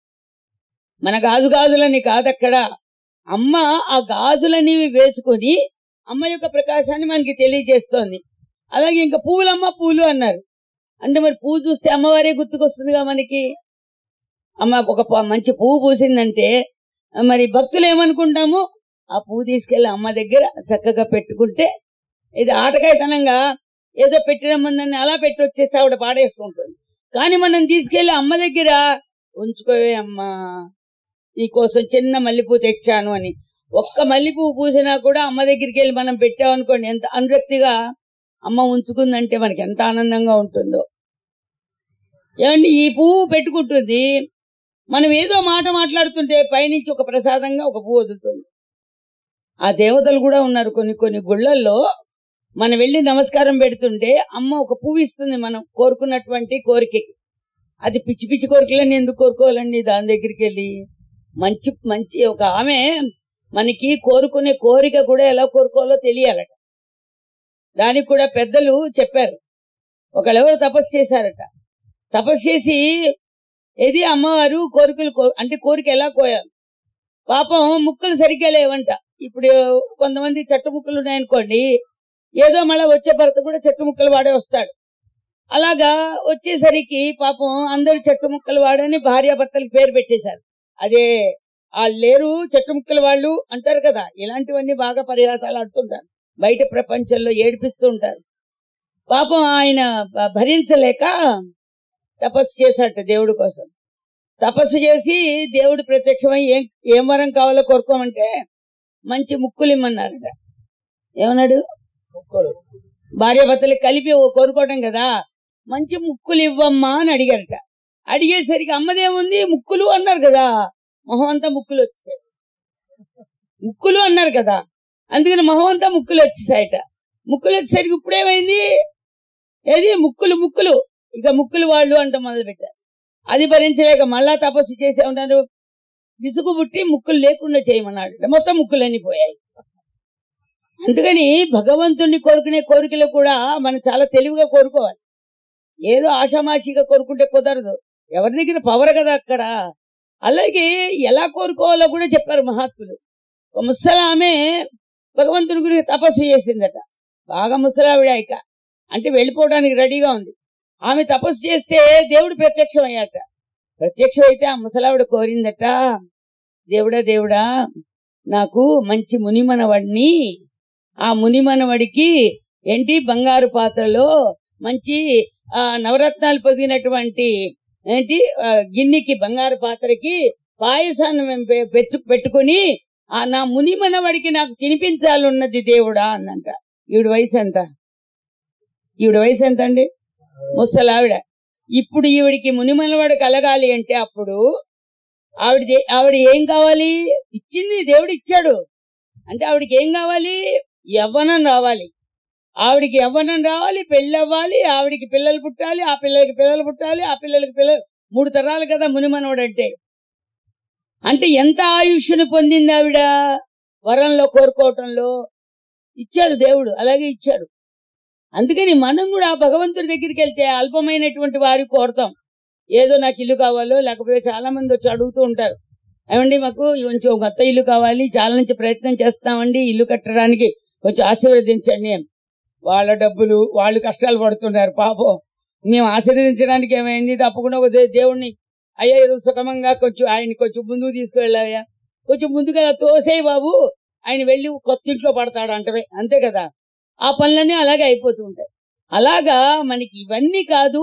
మన గాజు గాజులని కాదక్కడ అమ్మ ఆ గాజులని వేసుకొని అమ్మ యొక్క ప్రకాశాన్ని మనకి తెలియజేస్తోంది అలాగే ఇంకా పువ్వులమ్మ పూలు అన్నారు అంటే మరి పువ్వు చూస్తే అమ్మవారే గుర్తుకొస్తుందిగా మనకి అమ్మ ఒక ప- మంచి పువ్వు పూసిందంటే మరి భక్తులు ఏమనుకుంటాము ఆ పువ్వు తీసుకెళ్లి అమ్మ దగ్గర చక్కగా పెట్టుకుంటే ఇది ఆటకాయతనంగా ఏదో పెట్టిరమ్మందని అలా పెట్టి వచ్చేస్తే ఆవిడ పాడేసుకుంటుంది కానీ మనం తీసుకెళ్లి అమ్మ దగ్గర ఉంచుకోవే అమ్మా ఈ కోసం చిన్న మల్లెపూ తెచ్చాను అని ఒక్క మల్లెపూ పూసినా కూడా అమ్మ దగ్గరికి వెళ్ళి మనం పెట్టామనుకోండి ఎంత అనురక్తిగా అమ్మ ఉంచుకుందంటే మనకి ఎంత ఆనందంగా ఉంటుందో ఏమండి ఈ పువ్వు పెట్టుకుంటుంది మనం ఏదో మాట మాట్లాడుతుంటే పైనుంచి ఒక ప్రసాదంగా ఒక పువ్వు వదులుతుంది ఆ దేవతలు కూడా ఉన్నారు కొన్ని కొన్ని గుళ్ళల్లో మనం వెళ్ళి నమస్కారం పెడుతుంటే అమ్మ ఒక పువ్వు ఇస్తుంది మనం కోరుకున్నటువంటి కోరికకి అది పిచ్చి పిచ్చి కోరికలని ఎందుకు కోరుకోవాలండి దాని దగ్గరికి వెళ్ళి మంచి మంచి ఒక ఆమె మనకి కోరుకునే కోరిక కూడా ఎలా కోరుకోవాలో తెలియాలట దానికి కూడా పెద్దలు చెప్పారు ఒకళ్ళెవరు తపస్సు చేశారట తపస్సు చేసి ఏది అమ్మవారు కోరికలు కో- అంటే కోరిక ఎలా కోయాలి పాపం ముక్కలు సరిగ్గా లేవంట ఇప్పుడు కొంతమంది చెట్టు ముక్కలు ఉన్నాయనుకోండి ఏదో మళ్ళీ వచ్చే భర్త కూడా చెట్టు ముక్కలు వాడే వస్తాడు అలాగా వచ్చేసరికి పాపం అందరు చెట్టు ముక్కలు వాడని భార్యాభర్తలకు పేరు పెట్టేశారు అదే వాళ్ళు లేరు చెట్టు ముక్కలు వాళ్ళు అంటారు కదా ఇలాంటివన్నీ బాగా పరిహాసాలు ఆడుతుంటారు బయట ప్రపంచంలో ఏడిపిస్తూ ఉంటారు పాపం ఆయన భ- భరించలేక తపస్సు చేశాట దేవుడి కోసం తపస్సు చేసి దేవుడు ప్రత్యక్షమై ఏం ఏం వరం కావాలో కోరుకోమంటే మంచి ముక్కులు ఇమ్మన్నారట ఏమన్నాడు భార్యాభర్తలు కలిపి ఓ కోరుకోవటం కదా మంచి ముక్కులు ఇవ్వమ్మా అని అడిగారట అడిగేసరికి అమ్మదేముంది ముక్కులు అన్నారు కదా మొహం అంతా ముక్కులు వచ్చాయి ముక్కులు అన్నారు కదా అందుకని మొహం అంతా ముక్కులు వచ్చేసాయట ముక్కులు వచ్చేసరికి ఇప్పుడేమైంది ఏది ముక్కులు ముక్కులు ఇక ముక్కులు వాళ్ళు అంట మొదలు పెట్టారు అది భరించలేక మళ్ళా తపస్సు చేసే ఉన్నారు విసుగు పుట్టి ముక్కులు లేకుండా చేయమన్నాడు మొత్తం ముక్కులన్నీ పోయాయి అందుకని భగవంతుణ్ణి కోరుకునే కోరికలు కూడా మనం చాలా తెలివిగా కోరుకోవాలి ఏదో ఆషామాషిగా కోరుకుంటే కుదరదు ఎవరి దగ్గర పవర్ కదా అక్కడ అలాగే ఎలా కోరుకోవాలో కూడా చెప్పారు మహాత్ములు ఒక ముసలామె భగవంతుని గురించి తపస్సు చేసిందట బాగా ముసలావిడ ఇక అంటే వెళ్ళిపోవడానికి రెడీగా ఉంది ఆమె తపస్సు చేస్తే దేవుడు ప్రత్యక్షం అయ్యాట ప్రత్యక్షం అయితే ఆ ముసలావిడ కోరిందట దేవుడా దేవుడా నాకు మంచి మునిమనవాడిని ఆ మునిమనవడికి ఏంటి బంగారు పాత్రలో మంచి ఆ నవరత్నాలు పొదిగినటువంటి ఏంటి ఆ, గిన్నెకి బంగారు పాత్రకి పాయసాన్ని మేము పె- పెట్టు పెట్టుకుని ఆ నా మునిమనవడికి నాకు తినిపించాలన్నది దేవుడా అందంట ఈవిడ వయసు ఎంత ఈవిడ వయసు ఎంత అండి ముసలావిడ ఇప్పుడు ఈవిడికి మునిమనవాడు కలగాలి అంటే అప్పుడు ఆవిడ దే- ఆవిడ ఏం కావాలి ఇచ్చింది దేవుడు ఇచ్చాడు అంటే ఆవిడకి ఏం కావాలి యవ్వనం రావాలి ఆవిడికి యవ్వనం రావాలి పెళ్ళి అవ్వాలి ఆవిడికి పిల్లలు పుట్టాలి ఆ పిల్లలకి పిల్లలు పుట్టాలి ఆ పిల్లలకి పిల్లలు మూడు తరాలు కదా మునిమనవాడు అంటే అంటే ఎంత ఆయుష్ను పొందింది ఆవిడ వరంలో కోరుకోవటంలో ఇచ్చాడు దేవుడు అలాగే ఇచ్చాడు అందుకని మనం కూడా ఆ భగవంతుడి దగ్గరికి వెళ్తే అల్పమైనటువంటి వారి కోరతాం ఏదో నాకు ఇల్లు కావాలో లేకపోతే చాలా మంది వచ్చి అడుగుతూ ఉంటారు ఏమండి మాకు కొంచెం కొత్త ఇల్లు కావాలి చాలా నుంచి ప్రయత్నం చేస్తామండి ఇల్లు కట్టడానికి కొంచెం ఆశీర్వదించండి అని. వాళ్ళ డబ్బులు వాళ్ళు కష్టాలు పడుతున్నారు పాపం మేము ఆశీర్వదించడానికి ఏమైంది తప్పకుండా ఒక దే- దేవుణ్ణి అయ్యా ఏదో సుఖమంగా కొంచెం ఆయన కొంచెం ముందుకు తీసుకువెళ్ళాయా కొంచెం ముందుగా తోసేయి బాబు ఆయన వెళ్ళి కొత్త ఇంట్లో పడతాడు అంటవే అంతే కదా ఆ పనులన్నీ అలాగే అయిపోతూ ఉంటాయి అలాగా మనకి ఇవన్నీ కాదు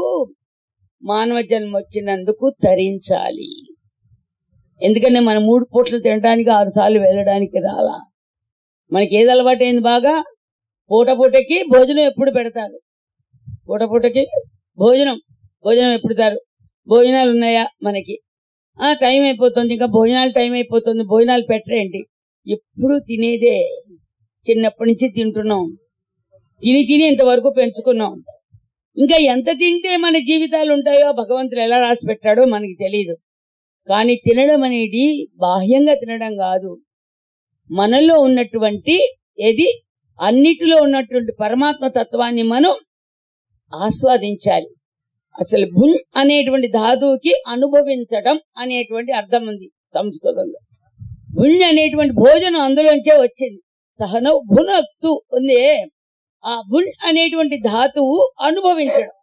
మానవ జన్మ వచ్చినందుకు తరించాలి ఎందుకంటే మనం మూడు పూటలు తినడానికి ఆరు సార్లు వెళ్ళడానికి రాలా మనకి ఏది అలవాటైంది బాగా పూట పూటకి భోజనం ఎప్పుడు పెడతారు పూట పూటకి భోజనం భోజనం ఎప్పుడు పెడతారు భోజనాలు ఉన్నాయా మనకి ఆ టైం అయిపోతుంది ఇంకా భోజనాలు టైం అయిపోతుంది భోజనాలు పెట్టరేంటి ఎప్పుడు తినేదే చిన్నప్పటి నుంచి తింటున్నాం తిని తిని ఇంతవరకు పెంచుకున్నాం ఇంకా ఎంత తింటే మన జీవితాలు ఉంటాయో భగవంతుడు ఎలా రాసి పెట్టాడో మనకి తెలియదు కానీ తినడం అనేది బాహ్యంగా తినడం కాదు మనలో ఉన్నటువంటి ఏది అన్నిటిలో ఉన్నటువంటి పరమాత్మ తత్వాన్ని మనం ఆస్వాదించాలి అసలు భున్ అనేటువంటి ధాతువుకి అనుభవించడం అనేటువంటి అర్థం ఉంది సంస్కృతంలో భున్ అనేటువంటి భోజనం అందులోంచే వచ్చింది సహనవ్ భునక్తు ఉంది ఆ భున్ అనేటువంటి ధాతువు అనుభవించడం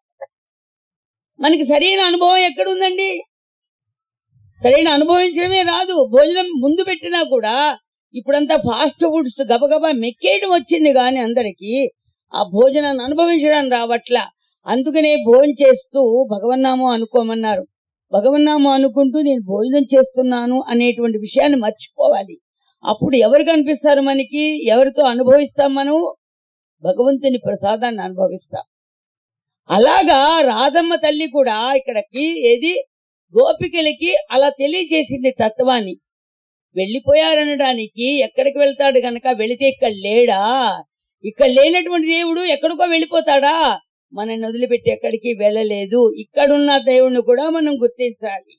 మనకి సరైన అనుభవం ఎక్కడుందండి సరైన అనుభవించడమే రాదు భోజనం ముందు పెట్టినా కూడా ఇప్పుడంతా ఫాస్ట్ ఫుడ్స్ గబగబా మెక్కేయడం వచ్చింది కానీ అందరికి ఆ భోజనాన్ని అనుభవించడం రావట్లా అందుకనే భోజనం చేస్తూ భగవన్నామం అనుకోమన్నారు భగవన్నామం అనుకుంటూ నేను భోజనం చేస్తున్నాను అనేటువంటి విషయాన్ని మర్చిపోవాలి అప్పుడు ఎవరు కనిపిస్తారు మనకి ఎవరితో అనుభవిస్తాం మనం భగవంతుని ప్రసాదాన్ని అనుభవిస్తాం అలాగా రాధమ్మ తల్లి కూడా ఇక్కడికి ఏది గోపికలకి అలా తెలియజేసింది తత్వాన్ని వెళ్ళిపోయారనడానికి ఎక్కడికి వెళ్తాడు గనక వెళితే ఇక్కడ లేడా ఇక్కడ లేనటువంటి దేవుడు ఎక్కడికో వెళ్ళిపోతాడా మనల్ని వదిలిపెట్టి ఎక్కడికి వెళ్ళలేదు ఇక్కడున్న దేవుణ్ణి కూడా మనం గుర్తించాలి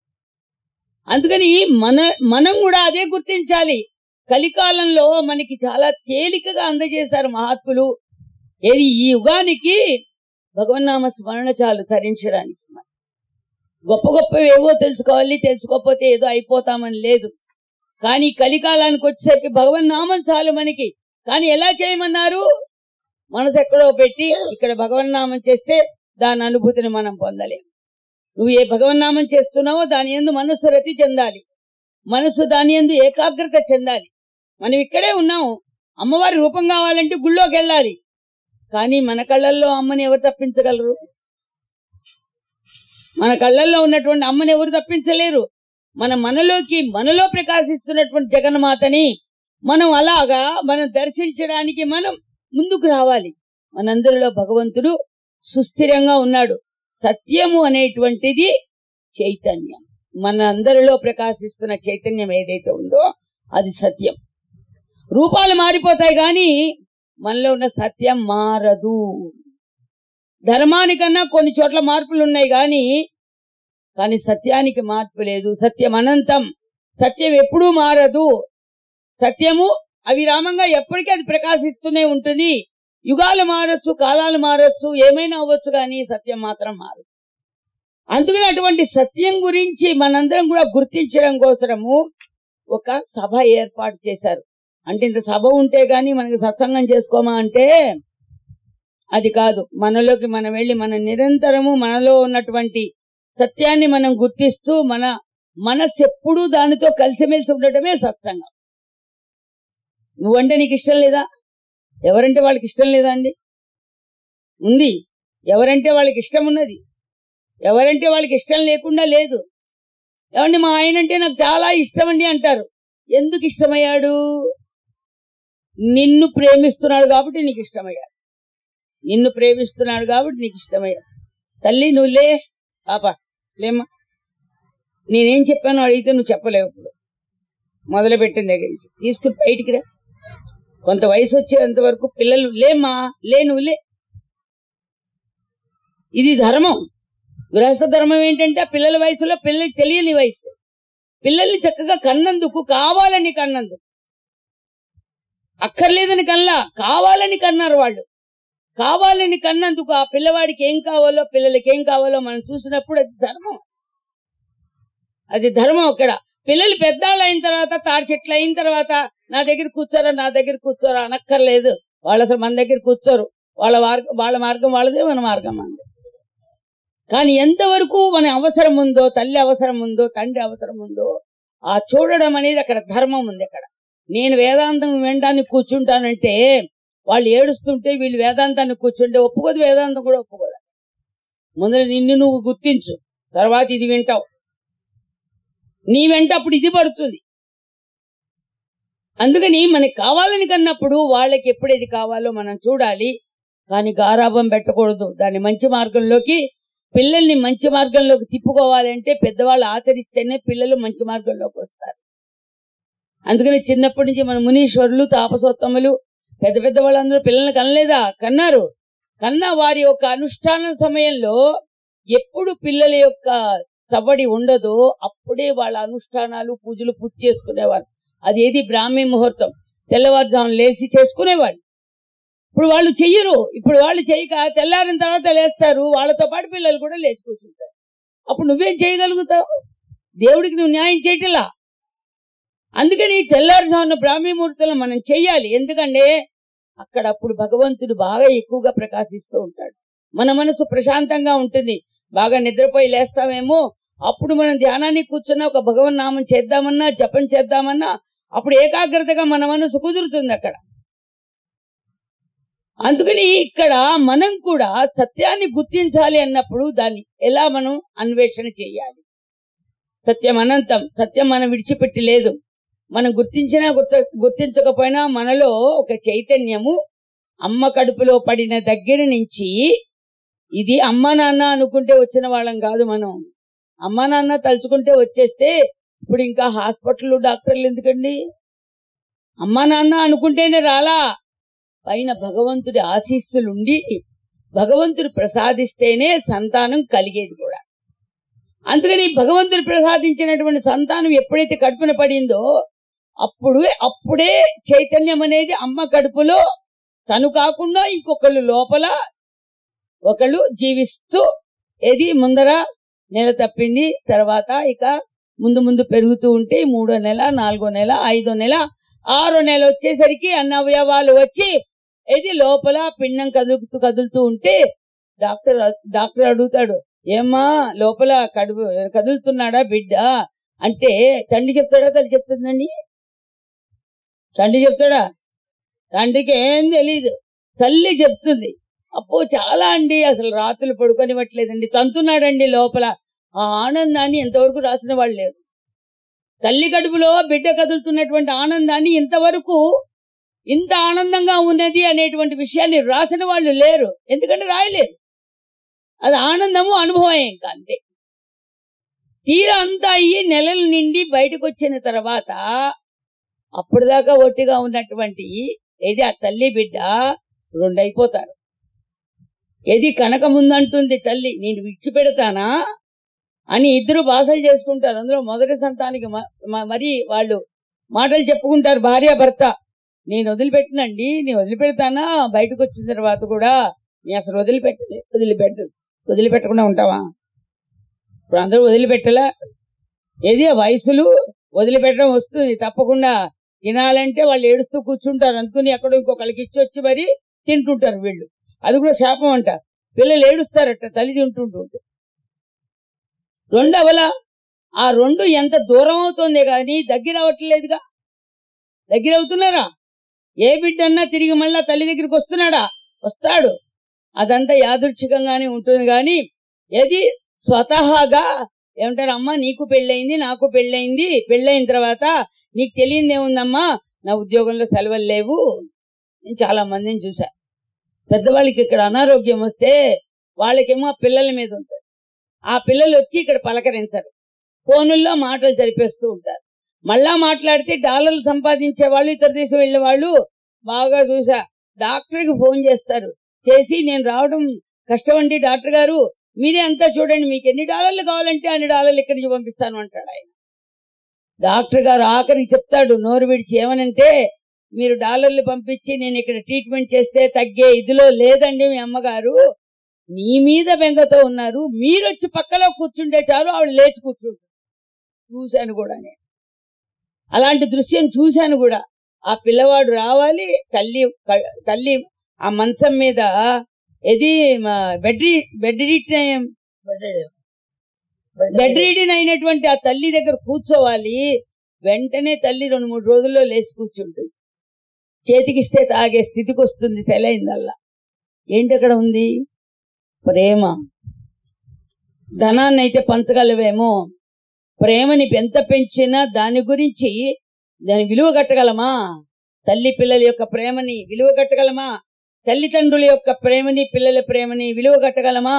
అందుకని మన మనం కూడా అదే గుర్తించాలి కలికాలంలో మనకి చాలా తేలికగా అందజేశారు మహాత్ములు ఏది ఈ యుగానికి భగవన్నామ స్మరణ చాలు తరించడానికి గొప్ప గొప్పవి ఏవో తెలుసుకోవాలి తెలుసుకోకపోతే ఏదో అయిపోతామని లేదు కానీ కలికాలానికి వచ్చేసరికి భగవన్ నామం చాలు మనకి కానీ ఎలా చేయమన్నారు మనసు ఎక్కడో పెట్టి ఇక్కడ భగవన్ నామం చేస్తే దాని అనుభూతిని మనం పొందలేం నువ్వు ఏ భగవన్ నామం చేస్తున్నావో దాని ఎందు మనస్సు రతి చెందాలి మనస్సు దాని ఎందు ఏకాగ్రత చెందాలి మనం ఇక్కడే ఉన్నాం అమ్మవారి రూపం కావాలంటే గుళ్ళోకి వెళ్ళాలి కానీ మన కళ్ళల్లో అమ్మని ఎవరు తప్పించగలరు మన కళ్ళల్లో ఉన్నటువంటి అమ్మని ఎవరు తప్పించలేరు మన మనలోకి మనలో ప్రకాశిస్తున్నటువంటి జగన్మాతని మనం అలాగా మనం దర్శించడానికి మనం ముందుకు రావాలి మనందరిలో భగవంతుడు సుస్థిరంగా ఉన్నాడు సత్యము అనేటువంటిది చైతన్యం మన అందరిలో ప్రకాశిస్తున్న చైతన్యం ఏదైతే ఉందో అది సత్యం రూపాలు మారిపోతాయి కానీ మనలో ఉన్న సత్యం మారదు ధర్మానికన్నా కొన్ని చోట్ల మార్పులు ఉన్నాయి కానీ కానీ సత్యానికి మార్పు లేదు సత్యం అనంతం సత్యం ఎప్పుడూ మారదు సత్యము అవిరామంగా ఎప్పటికీ అది ప్రకాశిస్తూనే ఉంటుంది యుగాలు మారొచ్చు కాలాలు మారొచ్చు ఏమైనా అవ్వచ్చు కానీ సత్యం మాత్రం మారదు అందుకని అటువంటి సత్యం గురించి మనందరం కూడా గుర్తించడం కోసము ఒక సభ ఏర్పాటు చేశారు అంటే ఇంత సభ ఉంటే గాని మనకి సత్సంగం చేసుకోమా అంటే అది కాదు మనలోకి మనం వెళ్ళి మన నిరంతరము మనలో ఉన్నటువంటి సత్యాన్ని మనం గుర్తిస్తూ మన మనస్సు ఎప్పుడూ దానితో కలిసిమెలిసి ఉండటమే సత్సంగం నువ్వంటే నీకు ఇష్టం లేదా ఎవరంటే వాళ్ళకి ఇష్టం లేదా అండి ఉంది ఎవరంటే వాళ్ళకి ఇష్టం ఉన్నది ఎవరంటే వాళ్ళకి ఇష్టం లేకుండా లేదు ఏమండి మా ఆయన అంటే నాకు చాలా ఇష్టం అండి అంటారు ఎందుకు ఇష్టమయ్యాడు నిన్ను ప్రేమిస్తున్నాడు కాబట్టి నీకు ఇష్టమయ్యాడు నిన్ను ప్రేమిస్తున్నాడు కాబట్టి నీకు ఇష్టమయ్యాడు తల్లి నువ్వు లే పాప లేమ్మా నేనేం చెప్పానో అడిగితే నువ్వు చెప్పలేవు ఇప్పుడు మొదలు పెట్టిన దగ్గర నుంచి తీసుకుని బయటికి రా కొంత వయసు వచ్చేంత వరకు పిల్లలు లేమ్మా లే నువ్వు లే ఇది ధర్మం గృహస్థ ధర్మం ఏంటంటే ఆ పిల్లల వయసులో పిల్లలకి తెలియని వయసు పిల్లల్ని చక్కగా కన్నందుకు కావాలని కన్నందుకు అక్కర్లేదని కల్లా కావాలని కన్నారు వాళ్ళు కావాలని కన్నందుకు ఆ పిల్లవాడికి ఏం కావాలో పిల్లలకి ఏం కావాలో మనం చూసినప్పుడు అది ధర్మం అది ధర్మం అక్కడ పిల్లలు పెద్దాళ్ళు అయిన తర్వాత తాడి చెట్లు అయిన తర్వాత నా దగ్గర కూర్చోరా నా దగ్గర కూర్చోరా అనక్కర్లేదు వాళ్ళు అసలు మన దగ్గర కూర్చోరు వాళ్ళ మార్గం వాళ్ళ మార్గం వాళ్ళదే మన మార్గం మనది కానీ ఎంతవరకు మన అవసరం ఉందో తల్లి అవసరం ఉందో తండ్రి అవసరం ఉందో ఆ చూడడం అనేది అక్కడ ధర్మం ఉంది అక్కడ నేను వేదాంతం వినడానికి కూర్చుంటానంటే వాళ్ళు ఏడుస్తుంటే వీళ్ళు వేదాంతాన్ని కూర్చుంటే ఒప్పుకోదు వేదాంతం కూడా ఒప్పుకోదు ముందర నిన్ను నువ్వు గుర్తించు తర్వాత ఇది వింటావు నీ వెంట అప్పుడు ఇది పడుతుంది అందుకని మనకి కావాలని కన్నప్పుడు వాళ్ళకి ఎప్పుడు ఏది కావాలో మనం చూడాలి కానీ గారాబం పెట్టకూడదు దాన్ని మంచి మార్గంలోకి పిల్లల్ని మంచి మార్గంలోకి తిప్పుకోవాలంటే పెద్దవాళ్ళు ఆచరిస్తేనే పిల్లలు మంచి మార్గంలోకి వస్తారు అందుకని చిన్నప్పటి నుంచి మన మునీశ్వరులు తాపసోత్తములు పెద్ద పెద్ద వాళ్ళందరూ పిల్లల్ని కనలేదా కన్నారు కన్నా వారి యొక్క అనుష్ఠాన సమయంలో ఎప్పుడు పిల్లల యొక్క చవ్వడి ఉండదో అప్పుడే వాళ్ళ అనుష్ఠానాలు పూజలు పూర్తి చేసుకునేవారు అదేది బ్రాహ్మీ ముహూర్తం తెల్లవారుజామున లేచి చేసుకునేవాళ్ళు ఇప్పుడు వాళ్ళు చెయ్యరు ఇప్పుడు వాళ్ళు చేయక తెల్లారిన తర్వాత లేస్తారు వాళ్ళతో పాటు పిల్లలు కూడా లేచి కూర్చుంటారు అప్పుడు నువ్వేం చేయగలుగుతావు దేవుడికి నువ్వు న్యాయం చేయటలా అందుకని తెల్లారుజామున బ్రాహ్మీ ముహూర్తంలో మనం చెయ్యాలి ఎందుకంటే అక్కడ అప్పుడు భగవంతుడు బాగా ఎక్కువగా ప్రకాశిస్తూ ఉంటాడు మన మనసు ప్రశాంతంగా ఉంటుంది బాగా నిద్రపోయి లేస్తామేమో అప్పుడు మనం ధ్యానానికి కూర్చున్నా ఒక భగవన్ నామం చేద్దామన్నా జపం చేద్దామన్నా అప్పుడు ఏకాగ్రతగా మన మనసు కుదురుతుంది అక్కడ అందుకని ఇక్కడ మనం కూడా సత్యాన్ని గుర్తించాలి అన్నప్పుడు దాన్ని ఎలా మనం అన్వేషణ చేయాలి సత్యం అనంతం సత్యం మనం విడిచిపెట్టి లేదు మనం గుర్తించినా గుర్త గుర్తించకపోయినా మనలో ఒక చైతన్యము అమ్మ కడుపులో పడిన దగ్గర నుంచి ఇది అమ్మ నాన్న అనుకుంటే వచ్చిన వాళ్ళం కాదు మనం అమ్మ నాన్న తలుచుకుంటే వచ్చేస్తే ఇప్పుడు ఇంకా హాస్పిటల్ డాక్టర్లు ఎందుకండి అమ్మ నాన్న అనుకుంటేనే రాలా పైన భగవంతుడి ఆశీస్సులుండి భగవంతుడు ప్రసాదిస్తేనే సంతానం కలిగేది కూడా అందుకని భగవంతుడు ప్రసాదించినటువంటి సంతానం ఎప్పుడైతే కడుపున పడిందో అప్పుడు అప్పుడే చైతన్యం అనేది అమ్మ కడుపులో తను కాకుండా ఇంకొకళ్ళు లోపల ఒకళ్ళు జీవిస్తూ ఏది ముందర నెల తప్పింది తర్వాత ఇక ముందు ముందు పెరుగుతూ ఉంటే మూడో నెల నాలుగో నెల ఐదో నెల ఆరో నెల వచ్చేసరికి అన్న అవయవాలు వచ్చి ఇది లోపల పిండం కదులుతూ కదులుతూ ఉంటే డాక్టర్ డాక్టర్ అడుగుతాడు ఏమ్మా లోపల కడుపు కదులుతున్నాడా బిడ్డ అంటే తండ్రి చెప్తాడా తల్లి చెప్తుందండి తండ్రి చెప్తాడా తండ్రికి ఏం తెలీదు తల్లి చెప్తుంది అప్పో చాలా అండి అసలు రాత్రులు పడుకొనివ్వట్లేదండి తంతున్నాడండి లోపల ఆ ఆనందాన్ని ఎంతవరకు రాసిన వాళ్ళు లేరు తల్లి కడుపులో బిడ్డ కదులుతున్నటువంటి ఆనందాన్ని ఇంతవరకు ఇంత ఆనందంగా ఉన్నది అనేటువంటి విషయాన్ని రాసిన వాళ్ళు లేరు ఎందుకంటే రాయలేరు అది ఆనందము అనుభవం ఇంకా అంతే తీరా అంతా అయ్యి నెలల నిండి బయటకు వచ్చిన తర్వాత అప్పటిదాకా ఒట్టిగా ఉన్నటువంటి ఏది ఆ తల్లి బిడ్డ రెండైపోతారు ఏది కనక ముందంటుంది తల్లి నేను విడిచిపెడతానా అని ఇద్దరు భాషలు చేసుకుంటారు అందులో మొదటి సంతానికి మ- మ- మరి వాళ్ళు మాటలు చెప్పుకుంటారు భార్య భర్త నేను వదిలిపెట్టినండి నేను వదిలిపెడతానా బయటకు వచ్చిన తర్వాత కూడా నేను అసలు వదిలిపెట్టలే వదిలిపెట్టు వదిలిపెట్టకుండా ఉంటావా ఇప్పుడు అందరూ వదిలిపెట్టలే ఏది ఆ వయసులు వదిలిపెట్టడం వస్తుంది తప్పకుండా తినాలంటే వాళ్ళు ఏడుస్తూ కూర్చుంటారు అనుకుని ఎక్కడో ఇంకొకరికి ఇచ్చి వచ్చి మరి తింటుంటారు వీళ్ళు అది కూడా శాపం అంట పిల్లలు ఏడుస్తారట తల్లి తింటుంటుంటే రెండవల ఆ రెండు ఎంత దూరం అవుతుందే కానీ దగ్గర అవ్వట్లేదుగా దగ్గర అవుతున్నారా ఏ బిడ్డన్నా తిరిగి మళ్ళా తల్లి దగ్గరికి వస్తున్నాడా వస్తాడు అదంతా యాదృచ్ఛికంగానే ఉంటుంది కానీ ఏది స్వతహాగా ఏమంటారు అమ్మా నీకు పెళ్ళయింది నాకు పెళ్ళయింది పెళ్ళయిన తర్వాత నీకు తెలియంది ఏముందమ్మా నా ఉద్యోగంలో సెలవులు లేవు నేను చాలా మందిని చూసా పెద్దవాళ్ళకి ఇక్కడ అనారోగ్యం వస్తే వాళ్ళకేమో ఆ పిల్లల మీద ఉంటుంది ఆ పిల్లలు వచ్చి ఇక్కడ పలకరించరు ఫోనుల్లో మాటలు జరిపేస్తూ ఉంటారు మళ్ళా మాట్లాడితే డాలర్లు సంపాదించే వాళ్ళు ఇతర దేశం వెళ్ళే వాళ్ళు బాగా చూసా డాక్టర్కి ఫోన్ చేస్తారు చేసి నేను రావడం కష్టం అండి డాక్టర్ గారు మీరే అంతా చూడండి మీకు ఎన్ని డాలర్లు కావాలంటే అన్ని డాలర్లు ఇక్కడి నుంచి పంపిస్తాను అంటాడు ఆయన డాక్టర్ గారు ఆఖరికి చెప్తాడు నోరు విడిచి ఏమనంటే మీరు డాలర్లు పంపించి నేను ఇక్కడ ట్రీట్మెంట్ చేస్తే తగ్గే ఇదిలో లేదండి మీ అమ్మగారు మీ మీద బెంగతో ఉన్నారు మీరు వచ్చి పక్కలో కూర్చుంటే చాలు ఆవిడ లేచి కూర్చుంటారు చూశాను కూడా నేను అలాంటి దృశ్యం చూశాను కూడా ఆ పిల్లవాడు రావాలి తల్లి క- తల్లి ఆ మంచం మీద ఇది బెడ్ బెడ్ బెడ్ రీడింగ్ అయినటువంటి ఆ తల్లి దగ్గర కూర్చోవాలి వెంటనే తల్లి రెండు మూడు రోజుల్లో లేచి కూర్చుంటుంది చేతికిస్తే తాగే స్థితికి వస్తుంది సెలైందల్లా ఏంటి అక్కడ ఉంది ప్రేమ ధనాన్ని అయితే పంచగలవేమో ప్రేమని ఎంత పెంచినా దాని గురించి దాని విలువ కట్టగలమా తల్లి పిల్లల యొక్క ప్రేమని విలువ కట్టగలమా తల్లిదండ్రుల యొక్క ప్రేమని పిల్లల ప్రేమని విలువ కట్టగలమా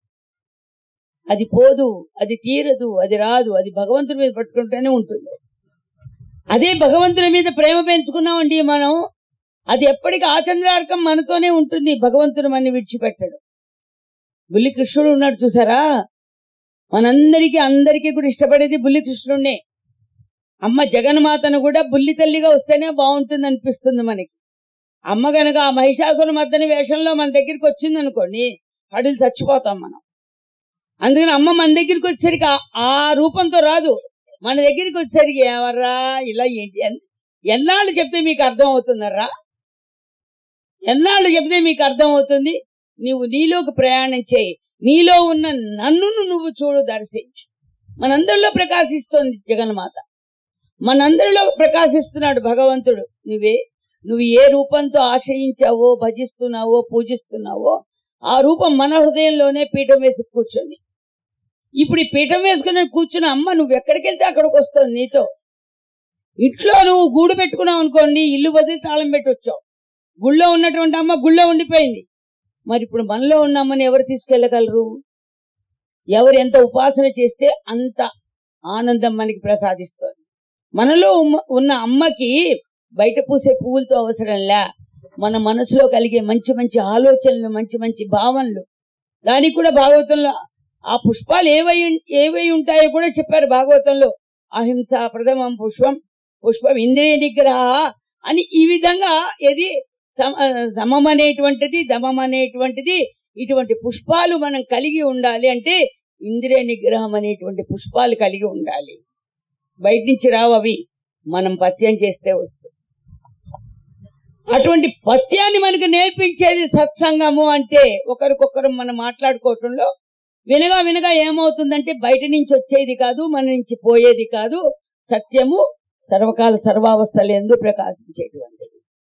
అది పోదు అది తీరదు అది రాదు అది భగవంతుడి మీద పట్టుకుంటూనే ఉంటుంది అదే భగవంతుడి మీద ప్రేమ పెంచుకున్నామండి మనం అది ఎప్పటికీ ఆచంద్రార్కం మనతోనే ఉంటుంది భగవంతుడు మన విడిచిపెట్టడు బుల్లి కృష్ణుడు ఉన్నాడు చూసారా మనందరికీ అందరికీ కూడా ఇష్టపడేది బుల్లి కృష్ణుడినే అమ్మ జగన్మాతను కూడా బుల్లి తల్లిగా వస్తేనే బాగుంటుంది అనిపిస్తుంది మనకి అమ్మ గనక ఆ మహిషాసుల మద్దని వేషంలో మన దగ్గరికి వచ్చింది అనుకోండి అడులు చచ్చిపోతాం మనం అందుకని అమ్మ మన దగ్గరికి వచ్చేసరికి ఆ- ఆ రూపంతో రాదు మన దగ్గరికి వచ్చేసరికి ఎవర్రా ఇలా ఏంటి ఎన్- ఎన్నాళ్ళు చెప్తే మీకు అర్థం అవుతుందర్రా ఎన్నాళ్ళు చెప్తే మీకు అర్థం అవుతుంది నీవు నీలోకి ప్రయాణం చేయి నీలో ఉన్న నన్నును నువ్వు చూడు దర్శించు మనందరిలో ప్రకాశిస్తోంది జగన్మాత మనందరిలో ప్రకాశిస్తున్నాడు భగవంతుడు నువ్వే నువ్వు ఏ రూపంతో ఆశ్రయించావో భజిస్తున్నావో పూజిస్తున్నావో ఆ రూపం మన హృదయంలోనే పీఠం వేసి కూర్చొని ఇప్పుడు ఈ పీఠం వేసుకుని కూర్చున్న అమ్మ నువ్వు ఎక్కడికి వెళ్తే అక్కడికి వస్తుంది నీతో ఇంట్లో నువ్వు గూడు పెట్టుకున్నావు అనుకోండి ఇల్లు వదిలి తాళం పెట్టి వచ్చావు గుళ్ళో ఉన్నటువంటి అమ్మ గుళ్ళో ఉండిపోయింది మరి ఇప్పుడు మనలో ఉన్న అమ్మని ఎవరు తీసుకెళ్ళగలరు ఎవరు ఎంత ఉపాసన చేస్తే అంత ఆనందం మనకి ప్రసాదిస్తుంది మనలో ఉమ్మ- ఉన్న అమ్మకి బయట పూసే పువ్వులతో అవసరంలే మన మనసులో కలిగే మంచి మంచి ఆలోచనలు మంచి మంచి భావనలు దానికి కూడా భాగవతంలో ఆ పుష్పాలు ఏవై ఉం- ఏవై ఉంటాయో కూడా చెప్పారు భాగవతంలో అహింస ప్రథమం పుష్పం పుష్పం ఇంద్రియ నిగ్రహ అని ఈ విధంగా ఏది సమ సమం అనేటువంటిది దమం అనేటువంటిది ఇటువంటి పుష్పాలు మనం కలిగి ఉండాలి అంటే ఇంద్రియ నిగ్రహం అనేటువంటి పుష్పాలు కలిగి ఉండాలి బయట నుంచి రావు అవి మనం పత్యం చేస్తే వస్తుంది అటువంటి పత్యాన్ని మనకు నేర్పించేది సత్సంగము అంటే ఒకరికొకరు మనం మాట్లాడుకోవటంలో వినగా వినగా ఏమవుతుందంటే బయట నుంచి వచ్చేది కాదు మన నుంచి పోయేది కాదు సత్యము సర్వకాల సర్వావస్థలు ఎందు ప్రకాశించేటువంటిది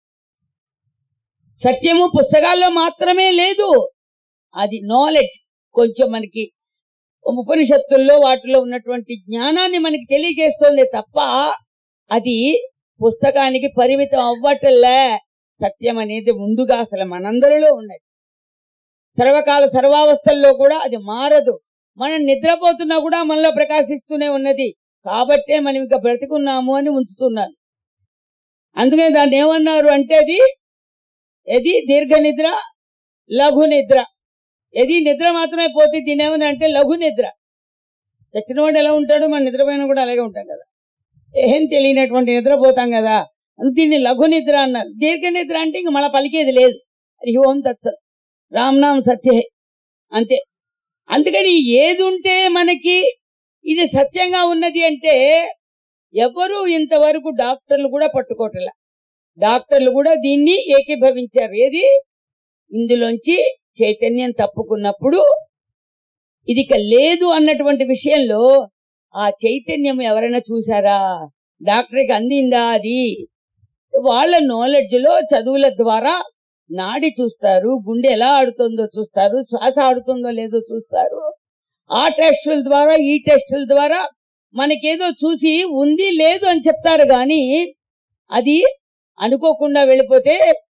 సత్యము పుస్తకాల్లో మాత్రమే లేదు అది నాలెడ్జ్ కొంచెం మనకి ఉపనిషత్తుల్లో వాటిలో ఉన్నటువంటి జ్ఞానాన్ని మనకి తెలియజేస్తుంది తప్ప అది పుస్తకానికి పరిమితం అవ్వటంలే సత్యం అనేది ముందుగా అసలు మనందరిలో ఉన్నది సర్వకాల సర్వావస్థల్లో కూడా అది మారదు మనం నిద్రపోతున్నా కూడా మనలో ప్రకాశిస్తూనే ఉన్నది కాబట్టే మనం ఇంకా బ్రతికున్నాము అని ఉంచుతున్నారు అందుకని దాన్ని ఏమన్నారు అంటే అది ఇది దీర్ఘ నిద్ర లఘు నిద్ర ఇది నిద్ర మాత్రమే పోతే దీని ఏమని అంటే లఘు నిద్ర చచ్చినవాడు ఎలా ఉంటాడో మన నిద్రపోయినా కూడా అలాగే ఉంటాం కదా ఏం తెలియనటువంటి నిద్రపోతాం కదా అందుకు దీన్ని లఘు నిద్ర అన్నారు దీర్ఘ నిద్ర అంటే ఇంక మళ్ళీ పలికేది లేదు హరి ఓం తత్సత్ రామ్నామ్ సత్యహే అంతే అందుకని ఏది ఉంటే మనకి ఇది సత్యంగా ఉన్నది అంటే ఎవరు ఇంతవరకు డాక్టర్లు కూడా పట్టుకోవట్లే డాక్టర్లు కూడా దీన్ని ఏకీభవించారు ఏది ఇందులోంచి చైతన్యం తప్పుకున్నప్పుడు ఇది ఇక లేదు అన్నటువంటి విషయంలో ఆ చైతన్యం ఎవరైనా చూసారా డాక్టర్కి అందిందా అది వాళ్ళ నాలెడ్జ్ లో చదువుల ద్వారా నాడి చూస్తారు గుండె ఎలా ఆడుతుందో చూస్తారు శ్వాస ఆడుతుందో లేదో చూస్తారు ఆ టెస్టుల ద్వారా ఈ టెస్టుల ద్వారా మనకేదో చూసి ఉంది లేదు అని చెప్తారు కానీ అది అనుకోకుండా వెళ్ళిపోతే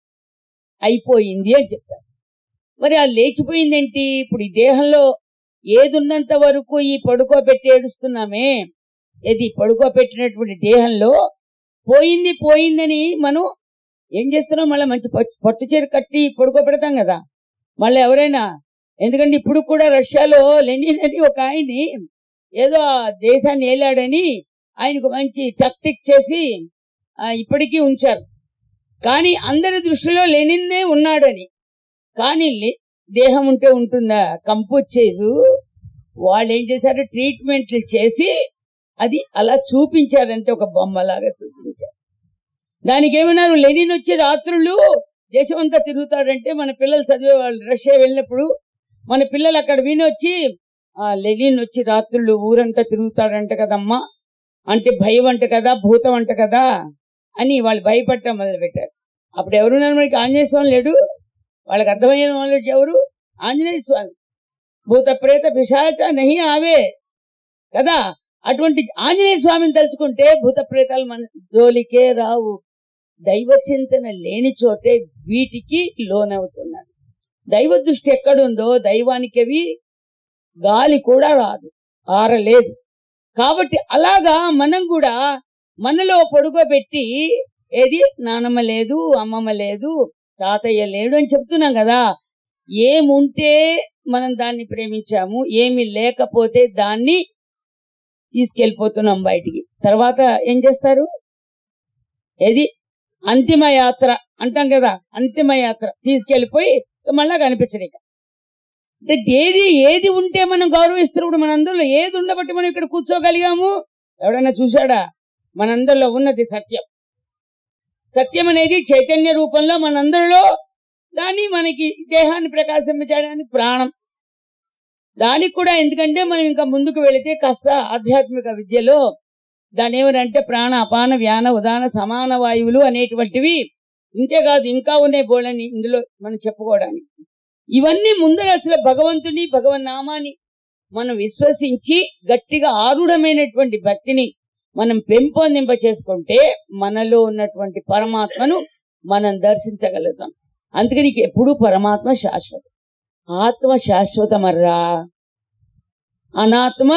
అయిపోయింది అని చెప్తారు మరి ఆ లేచిపోయిందేంటి ఇప్పుడు ఈ దేహంలో ఏదున్నంత వరకు ఈ పడుకోబెట్టి ఏడుస్తున్నామే ఏది పడుకోబెట్టినటువంటి దేహంలో పోయింది పోయిందని మనం ఏం చేస్తున్నాం మళ్ళీ మంచి పట్టు పట్టు చీర కట్టి పడుకోబెడతాం కదా మళ్ళీ ఎవరైనా ఎందుకంటే ఇప్పుడు కూడా రష్యాలో లెనిన్ అని ఒక ఆయన్ని ఏదో ఆ దేశాన్ని ఏలాడని ఆయనకు మంచి టక్టిక్ చేసి ఆ, ఇప్పటికీ ఉంచారు కానీ అందరి దృష్టిలో లెనిన్నే ఉన్నాడని కానీ లే- దేహం ఉంటే ఉంటుందా కంపు వచ్చేది వాళ్ళు ఏం చేశారు ట్రీట్మెంట్లు చేసి అది అలా చూపించారంటే ఒక బొమ్మలాగా చూపించారు దానికి ఏమన్నారు లెనిన్ వచ్చి రాత్రులు దేశమంతా తిరుగుతాడంటే మన పిల్లలు చదివే వాళ్ళు రష్యా వెళ్ళినప్పుడు మన పిల్లలు అక్కడ విని వచ్చి ఆ లెనిన్ వచ్చి రాత్రులు ఊరంతా తిరుగుతాడంట కదమ్మా అంటే భయం అంట కదా భూతం అంట కదా అని వాళ్ళు భయపడటం మొదలు పెట్టారు అప్పుడు ఎవరున్నారు మనకి ఆంజనేయ స్వామి లేడు వాళ్ళకి అర్థమయ్యే వాళ్ళు ఎవరు ఆంజనేయ స్వామి భూత ప్రేత పిశాచ నహి ఆవే కదా అటువంటి ఆంజనేయ స్వామిని తలుచుకుంటే భూత ప్రేతాలు మన జోలికే రావు దైవ చింతన లేని చోటే వీటికి లోనవుతున్నారు దైవ దృష్టి ఎక్కడుందో దైవానికి అవి గాలి కూడా రాదు ఆరలేదు కాబట్టి అలాగా మనం కూడా మనలో పొడుగోబెట్టి ఏది నానమ్మ లేదు అమ్మమ్మ లేదు తాతయ్య లేడు అని చెప్తున్నాం కదా ఏముంటే మనం దాన్ని ప్రేమించాము ఏమి లేకపోతే దాన్ని తీసుకెళ్ళిపోతున్నాం బయటికి తర్వాత ఏం చేస్తారు ఏది అంతిమ యాత్ర అంటాం కదా అంతిమ యాత్ర తీసుకెళ్లిపోయి మళ్ళా కనిపించడు ఇక అంటే ఏది ఏది ఉంటే మనం గౌరవిస్తున్నప్పుడు మనందరిలో ఏది ఉండబట్టి మనం ఇక్కడ కూర్చోగలిగాము ఎవడన్నా చూశాడా మనందరిలో ఉన్నది సత్యం సత్యం అనేది చైతన్య రూపంలో మనందరిలో దాన్ని మనకి దేహాన్ని ప్రకాశింపచేయడానికి ప్రాణం దానికి కూడా ఎందుకంటే మనం ఇంకా ముందుకు వెళితే కాస్త ఆధ్యాత్మిక విద్యలో దాని ఏమనంటే ప్రాణ అపాన వ్యాన ఉదాన సమాన వాయువులు అనేటువంటివి ఇంతేకాదు ఇంకా ఉన్నాయి బోళ్ళని ఇందులో మనం చెప్పుకోవడానికి ఇవన్నీ ముందర అసలు భగవంతుని భగవన్ నామాన్ని మనం విశ్వసించి గట్టిగా ఆరుఢమైనటువంటి భక్తిని మనం పెంపొందింప చేసుకుంటే మనలో ఉన్నటువంటి పరమాత్మను మనం దర్శించగలుగుతాం అందుకని ఎప్పుడు పరమాత్మ శాశ్వతం ఆత్మ శాశ్వతమర్రా అనాత్మ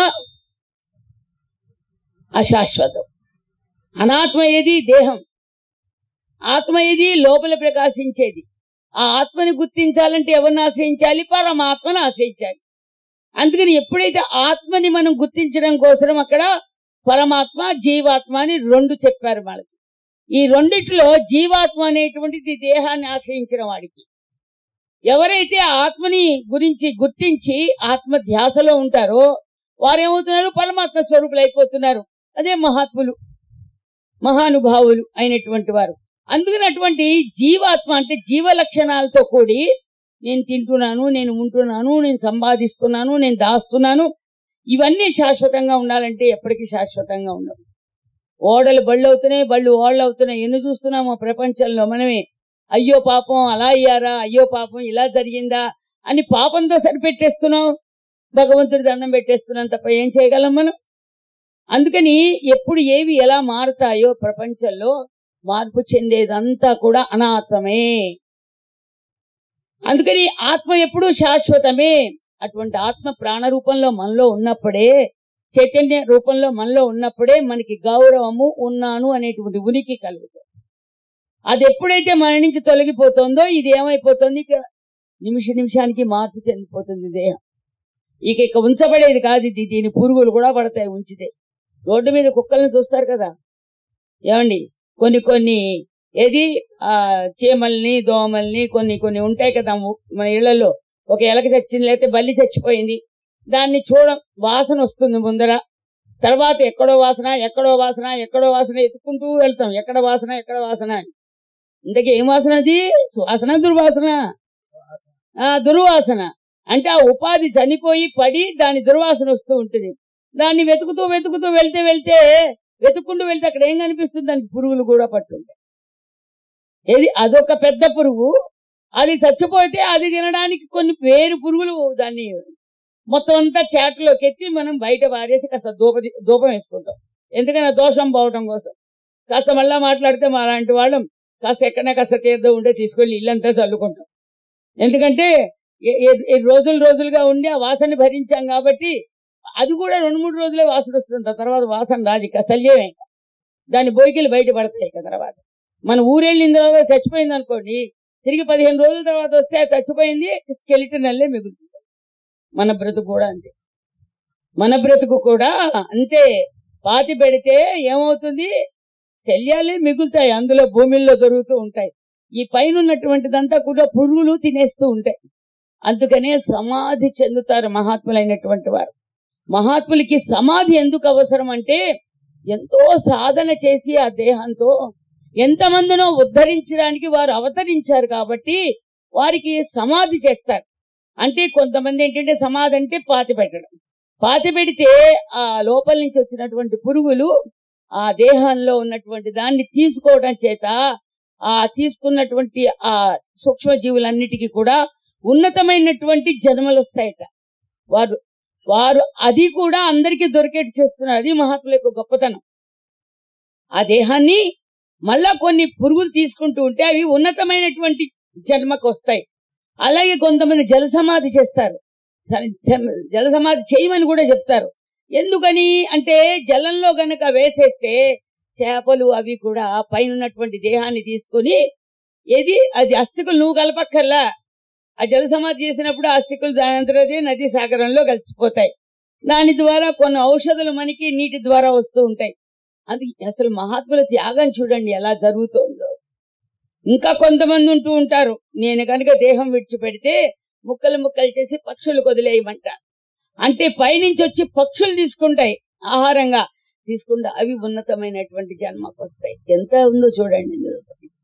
అశాశ్వతం అనాత్మ ఏది దేహం ఆత్మ ఏది లోపల ప్రకాశించేది ఆ ఆత్మని గుర్తించాలంటే ఎవరిని ఆశ్రయించాలి పరమాత్మను ఆశ్రయించాలి అందుకని ఎప్పుడైతే ఆత్మని మనం గుర్తించడం కోసం అక్కడ పరమాత్మ జీవాత్మ అని రెండు చెప్పారు మనకి ఈ రెండిట్లో జీవాత్మ అనేటువంటిది దేహాన్ని ఆశ్రయించిన వాడికి ఎవరైతే ఆత్మని గురించి గుర్తించి ఆత్మ ధ్యాసలో ఉంటారో వారేమవుతున్నారు పరమాత్మ స్వరూపులు అయిపోతున్నారు అదే మహాత్ములు మహానుభావులు అయినటువంటి వారు అందుకని అటువంటి జీవాత్మ అంటే జీవ లక్షణాలతో కూడి నేను తింటున్నాను నేను ఉంటున్నాను నేను సంపాదిస్తున్నాను నేను దాస్తున్నాను ఇవన్నీ శాశ్వతంగా ఉండాలంటే ఎప్పటికీ శాశ్వతంగా ఉండవు ఓడలు బళ్ళు అవుతున్నాయి బళ్ళు ఓళ్ళు అవుతున్నాయి ఎన్ని చూస్తున్నాము ప్రపంచంలో మనమే అయ్యో పాపం అలా అయ్యారా అయ్యో పాపం ఇలా జరిగిందా అని పాపంతో సరిపెట్టేస్తున్నాం భగవంతుడి దండం పెట్టేస్తున్నాం తప్ప ఏం చేయగలం మనం అందుకని ఎప్పుడు ఏవి ఎలా మారుతాయో ప్రపంచంలో మార్పు చెందేదంతా కూడా అనాత్మమే అందుకని ఆత్మ ఎప్పుడు శాశ్వతమే అటువంటి ఆత్మ ప్రాణ రూపంలో మనలో ఉన్నప్పుడే చైతన్య రూపంలో మనలో ఉన్నప్పుడే మనకి గౌరవము ఉన్నాను అనేటువంటి ఉనికి కలుగుతుంది అది ఎప్పుడైతే మన నుంచి తొలగిపోతుందో ఇది ఏమైపోతుంది ఇక నిమిష నిమిషానికి మార్పు చెందిపోతుంది దేహం ఇక ఇక ఉంచబడేది కాదు ఇది దీని పురుగులు కూడా పడతాయి ఉంచితే రోడ్డు మీద కుక్కల్ని చూస్తారు కదా ఏమండి కొన్ని కొన్ని ఏది ఆ చీమల్ని దోమల్ని కొన్ని కొన్ని ఉంటాయి కదా మన ఇళ్లలో ఒక ఎలక చచ్చింది లేకపోతే బల్లి చచ్చిపోయింది దాన్ని చూడ వాసన వస్తుంది ముందర తర్వాత ఎక్కడో వాసన ఎక్కడో వాసన ఎక్కడో వాసన ఎత్తుకుంటూ వెళ్తాం ఎక్కడ వాసన ఎక్కడ వాసన అని ఇంతకీ ఏం వాసన అది సువాసన దుర్వాసన ఆ దుర్వాసన అంటే ఆ ఉపాధి చనిపోయి పడి దాని దుర్వాసన వస్తూ ఉంటుంది దాన్ని వెతుకుతూ వెతుకుతూ వెళ్తే వెళ్తే వెతుక్కుంటూ వెళ్తే అక్కడ ఏం కనిపిస్తుంది దానికి పురుగులు కూడా పట్టుంటాయి ఏది అదొక పెద్ద పురుగు అది చచ్చిపోతే అది తినడానికి కొన్ని వేరు పురుగులు దాన్ని మొత్తం అంతా చాట్లోకి ఎత్తి మనం బయట పారేసి కాస్త దూప దూపం వేసుకుంటాం ఎందుకని ఆ దోషం పోవటం కోసం కాస్త మళ్ళా మాట్లాడితే మా లాంటి వాళ్ళం కాస్త ఎక్కడైనా కాస్త తీర్థం ఉంటే తీసుకెళ్లి ఇల్లంతా చల్లుకుంటాం ఎందుకంటే ఏ- ఏ- ఏ రోజులు రోజులుగా ఉండి ఆ వాసన భరించాం కాబట్టి అది కూడా రెండు మూడు రోజులే వాసన వస్తుంది ఆ తర్వాత వాసన రాదు ఇక శల్యమే ఇక. దాని బోయికలు బయట పడతాయి ఇక తర్వాత మన ఊరెళ్ళిన తర్వాత చచ్చిపోయింది అనుకోండి తిరిగి పదిహేను రోజుల తర్వాత వస్తే అది చచ్చిపోయింది స్కెలిటన్ అల్లే మిగులుతుంది మన బ్రతుకు కూడా అంతే మన బ్రతుకు కూడా అంతే పాతి పెడితే ఏమవుతుంది శల్యాలే మిగులుతాయి అందులో భూమిల్లో దొరుకుతూ ఉంటాయి ఈ పైన ఉన్నటువంటిదంతా కూడా పురుగులు తినేస్తూ ఉంటాయి అందుకనే సమాధి చెందుతారు మహాత్ములైనటువంటి వారు మహాత్ములకి సమాధి ఎందుకు అవసరం అంటే ఎంతో సాధన చేసి ఆ దేహంతో ఎంతమందినో ఉద్ధరించడానికి వారు అవతరించారు కాబట్టి వారికి సమాధి చేస్తారు అంటే కొంతమంది ఏంటంటే సమాధి అంటే పాతి పెట్టడం పాతి పెడితే ఆ లోపల నుంచి వచ్చినటువంటి పురుగులు ఆ దేహంలో ఉన్నటువంటి దాన్ని తీసుకోవడం చేత ఆ తీసుకున్నటువంటి ఆ సూక్ష్మ జీవులన్నిటికీ కూడా ఉన్నతమైనటువంటి జన్మలు వస్తాయట వారు వారు అది కూడా అందరికీ దొరికేట్టు చేస్తున్నారు అది మహాత్ముల యొక్క గొప్పతనం ఆ దేహాన్ని మళ్ళా కొన్ని పురుగులు తీసుకుంటూ ఉంటే అవి ఉన్నతమైనటువంటి జన్మకు వస్తాయి అలాగే కొంతమంది జల సమాధి చేస్తారు జల- జల- జల సమాధి చేయమని కూడా చెప్తారు ఎందుకని అంటే జలంలో గనక వేసేస్తే చేపలు అవి కూడా పైన ఉన్నటువంటి దేహాన్ని తీసుకుని ఏది అది అస్థికులు నువ్వు కలపక్కర్లా ఆ జల సమాధి చేసినప్పుడు ఆ అస్థికులు దాని అంతటదే నది సాగరంలో కలిసిపోతాయి దాని ద్వారా కొన్ని ఔషధాలు మనకి నీటి ద్వారా వస్తూ ఉంటాయి అది అసలు మహాత్ముల త్యాగం చూడండి ఎలా జరుగుతోందో ఇంకా కొంతమంది ఉంటూ ఉంటారు నేను కనుక దేహం విడిచిపెడితే ముక్కలు ముక్కలు చేసి పక్షులు వదిలేయమంట అంటే పైనుంచి వచ్చి పక్షులు తీసుకుంటాయి ఆహారంగా తీసుకుంటా అవి ఉన్నతమైనటువంటి జన్మకు వస్తాయి ఎంత ఉందో చూడండి ఇందులో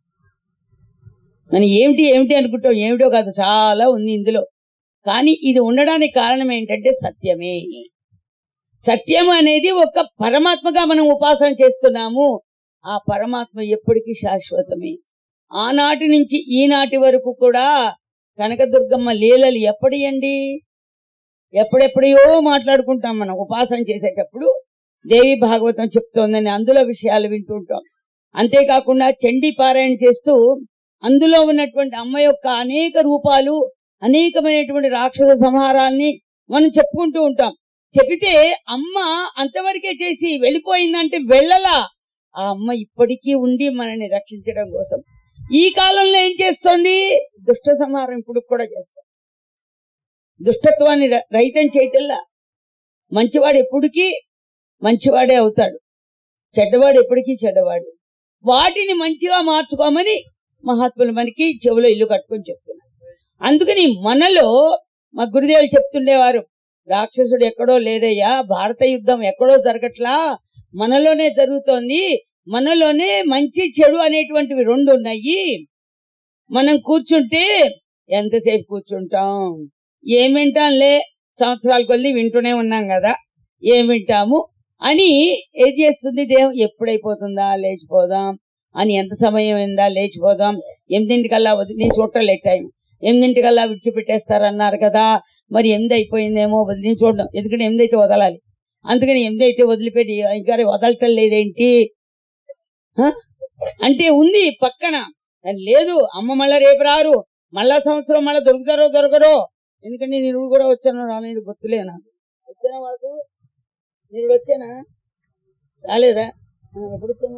మనం ఏమిటి ఏమిటి అనుకుంటాం ఏమిటో కాదు చాలా ఉంది ఇందులో కానీ ఇది ఉండడానికి కారణం ఏంటంటే సత్యమే సత్యం అనేది ఒక పరమాత్మగా మనం ఉపాసన చేస్తున్నాము ఆ పరమాత్మ ఎప్పటికీ శాశ్వతమే ఆనాటి నుంచి ఈనాటి వరకు కూడా కనకదుర్గమ్మ లీలలు ఎప్పటియండి ఎప్పుడెప్పుడయో మాట్లాడుకుంటాం మనం ఉపాసన చేసేటప్పుడు దేవి భాగవతం చెప్తోందని అందులో విషయాలు వింటుంటాం అంతేకాకుండా చండీ పారాయణ చేస్తూ అందులో ఉన్నటువంటి అమ్మ యొక్క అనేక రూపాలు అనేకమైనటువంటి రాక్షస సంహారాల్ని మనం చెప్పుకుంటూ ఉంటాం చెబితే అమ్మ అంతవరకే చేసి వెళ్ళిపోయిందంటే వెళ్ళలా ఆ అమ్మ ఇప్పటికీ ఉండి మనల్ని రక్షించడం కోసం ఈ కాలంలో ఏం చేస్తోంది దుష్ట సంహారం ఇప్పుడు కూడా చేస్తుంది దుష్టత్వాన్ని ర- రహితం చేయటల్లా మంచివాడు ఎప్పటికీ మంచివాడే అవుతాడు చెడ్డవాడు ఎప్పటికీ చెడ్డవాడు వాటిని మంచిగా మార్చుకోమని మహాత్ములు మనకి చెవిలో ఇల్లు కట్టుకొని చెప్తున్నారు అందుకని మనలో మా గురుదేవులు చెప్తుండేవారు రాక్షసుడు ఎక్కడో లేదయ్యా భారత యుద్ధం ఎక్కడో జరగట్లా మనలోనే జరుగుతోంది మనలోనే మంచి చెడు అనేటువంటివి రెండు ఉన్నాయి మనం కూర్చుంటే ఎంతసేపు కూర్చుంటాం ఏం వింటాంలే సంవత్సరాల కొద్ది వింటూనే ఉన్నాం కదా ఏం వింటాము అని ఏది చేస్తుంది దేహం ఎప్పుడైపోతుందా లేచిపోదాం అని ఎంత సమయం అయిందా లేచిపోదాం ఎనిమిదింటికల్లా వదిలి నేను చూడలే టైం ఎనిమిదింటికల్లా విడిచిపెట్టేస్తారన్నారు కదా మరి ఎనిమిది అయిపోయిందేమో వదిలి నేను చూడడం ఎందుకంటే ఎనిమిది అయితే వదలాలి అందుకని ఎనిమిది అయితే వదిలిపెట్టి ఇంకా వదలటం లేదేంటి హ? అంటే ఉంది పక్కన కానీ లేదు అమ్మ మళ్ళా రేపు రారు మళ్ళా సంవత్సరం మళ్ళా దొరుకుతారో దొరకరో ఎందుకంటే నేను కూడా వచ్చాను రాలేదు గుర్తులే నాకు వచ్చానా వాసు నేను వచ్చానా రాలేదా ఆ, ఎప్పుడు వచ్చాను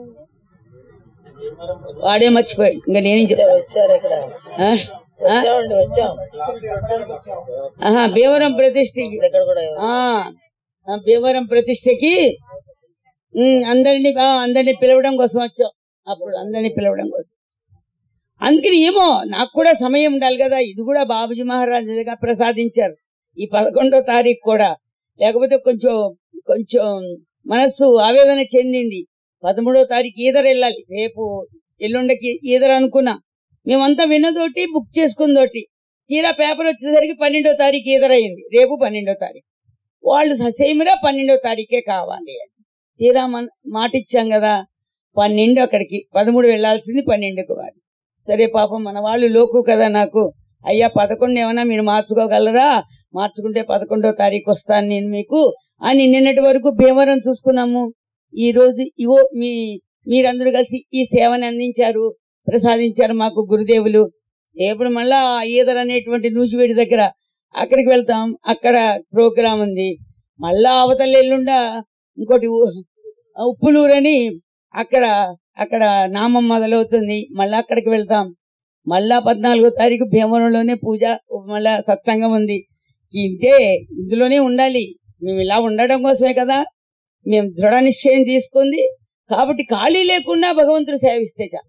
వాడే మర్చిపోయాడు ఇంకా నేనేం చెప్తాను వచ్చారు ఇక్కడ ఆ? ఆ? వచ్చామండి వచ్చాం ఆహా, భీమవరం ప్రతిష్ఠకి ఇక్కడ కూడా ఆ ఆ భీమవరం ప్రతిష్టకి ఉమ్, అందరినీ ఆ, అందరినీ పిలవడం కోసం వచ్చాం అప్పుడు అందరినీ పిలవడం కోసం అందుకని ఏమో నాకు కూడా సమయం ఉండాలి కదా ఇది కూడా బాబుజీ మహారాజ్ నిజంగా ప్రసాదించారు ఈ పదకొండో తారీఖు కూడా లేకపోతే కొంచెం కొంచెం మనస్సు ఆవేదన చెందింది పదమూడో తారీఖు ఈదర వెళ్ళాలి రేపు ఎల్లుండకి ఈదర అనుకున్నా మేమంతా విన్నదోటి బుక్ చేసుకుందోటి తీరా పేపర్ వచ్చేసరికి పన్నెండో తారీఖు ఎదురయ్యింది రేపు పన్నెండో తారీఖు వాళ్ళు ససేమిరా పన్నెండో తారీఖే కావాలి అని తీరా మన మాట ఇచ్చాం కదా పన్నెండు అక్కడికి పదమూడు వెళ్ళాల్సింది పన్నెండుకు వారి సరే పాపం మన వాళ్ళు లోకు కదా నాకు అయ్యా పదకొండు ఏమన్నా మీరు మార్చుకోగలరా మార్చుకుంటే పదకొండో తారీఖు వస్తాను నేను మీకు అని నిన్నటి వరకు భీమవరం చూసుకున్నాము ఈ రోజు ఇవో మీ మీరందరూ కలిసి ఈ సేవని అందించారు ప్రసాదించారు మాకు గురుదేవులు రేపు మళ్ళా ఈదర్ అనేటువంటి నూజివేడి దగ్గర అక్కడికి వెళ్తాం అక్కడ ప్రోగ్రాం ఉంది మళ్ళా అవతల ఎల్లుండా ఇంకోటి ఊ- ఉప్పులూరు అని అక్కడ అక్కడ నామం మొదలవుతుంది మళ్ళా అక్కడికి వెళ్తాం మళ్ళా పద్నాలుగో తారీఖు భీమవరంలోనే పూజ మళ్ళా సత్సంగం ఉంది ఇంతే ఇందులోనే ఉండాలి మేము ఇలా ఉండడం కోసమే కదా మేము దృఢ నిశ్చయం తీసుకుంది కాబట్టి ఖాళీ లేకుండా భగవంతుడు సేవిస్తే చాలు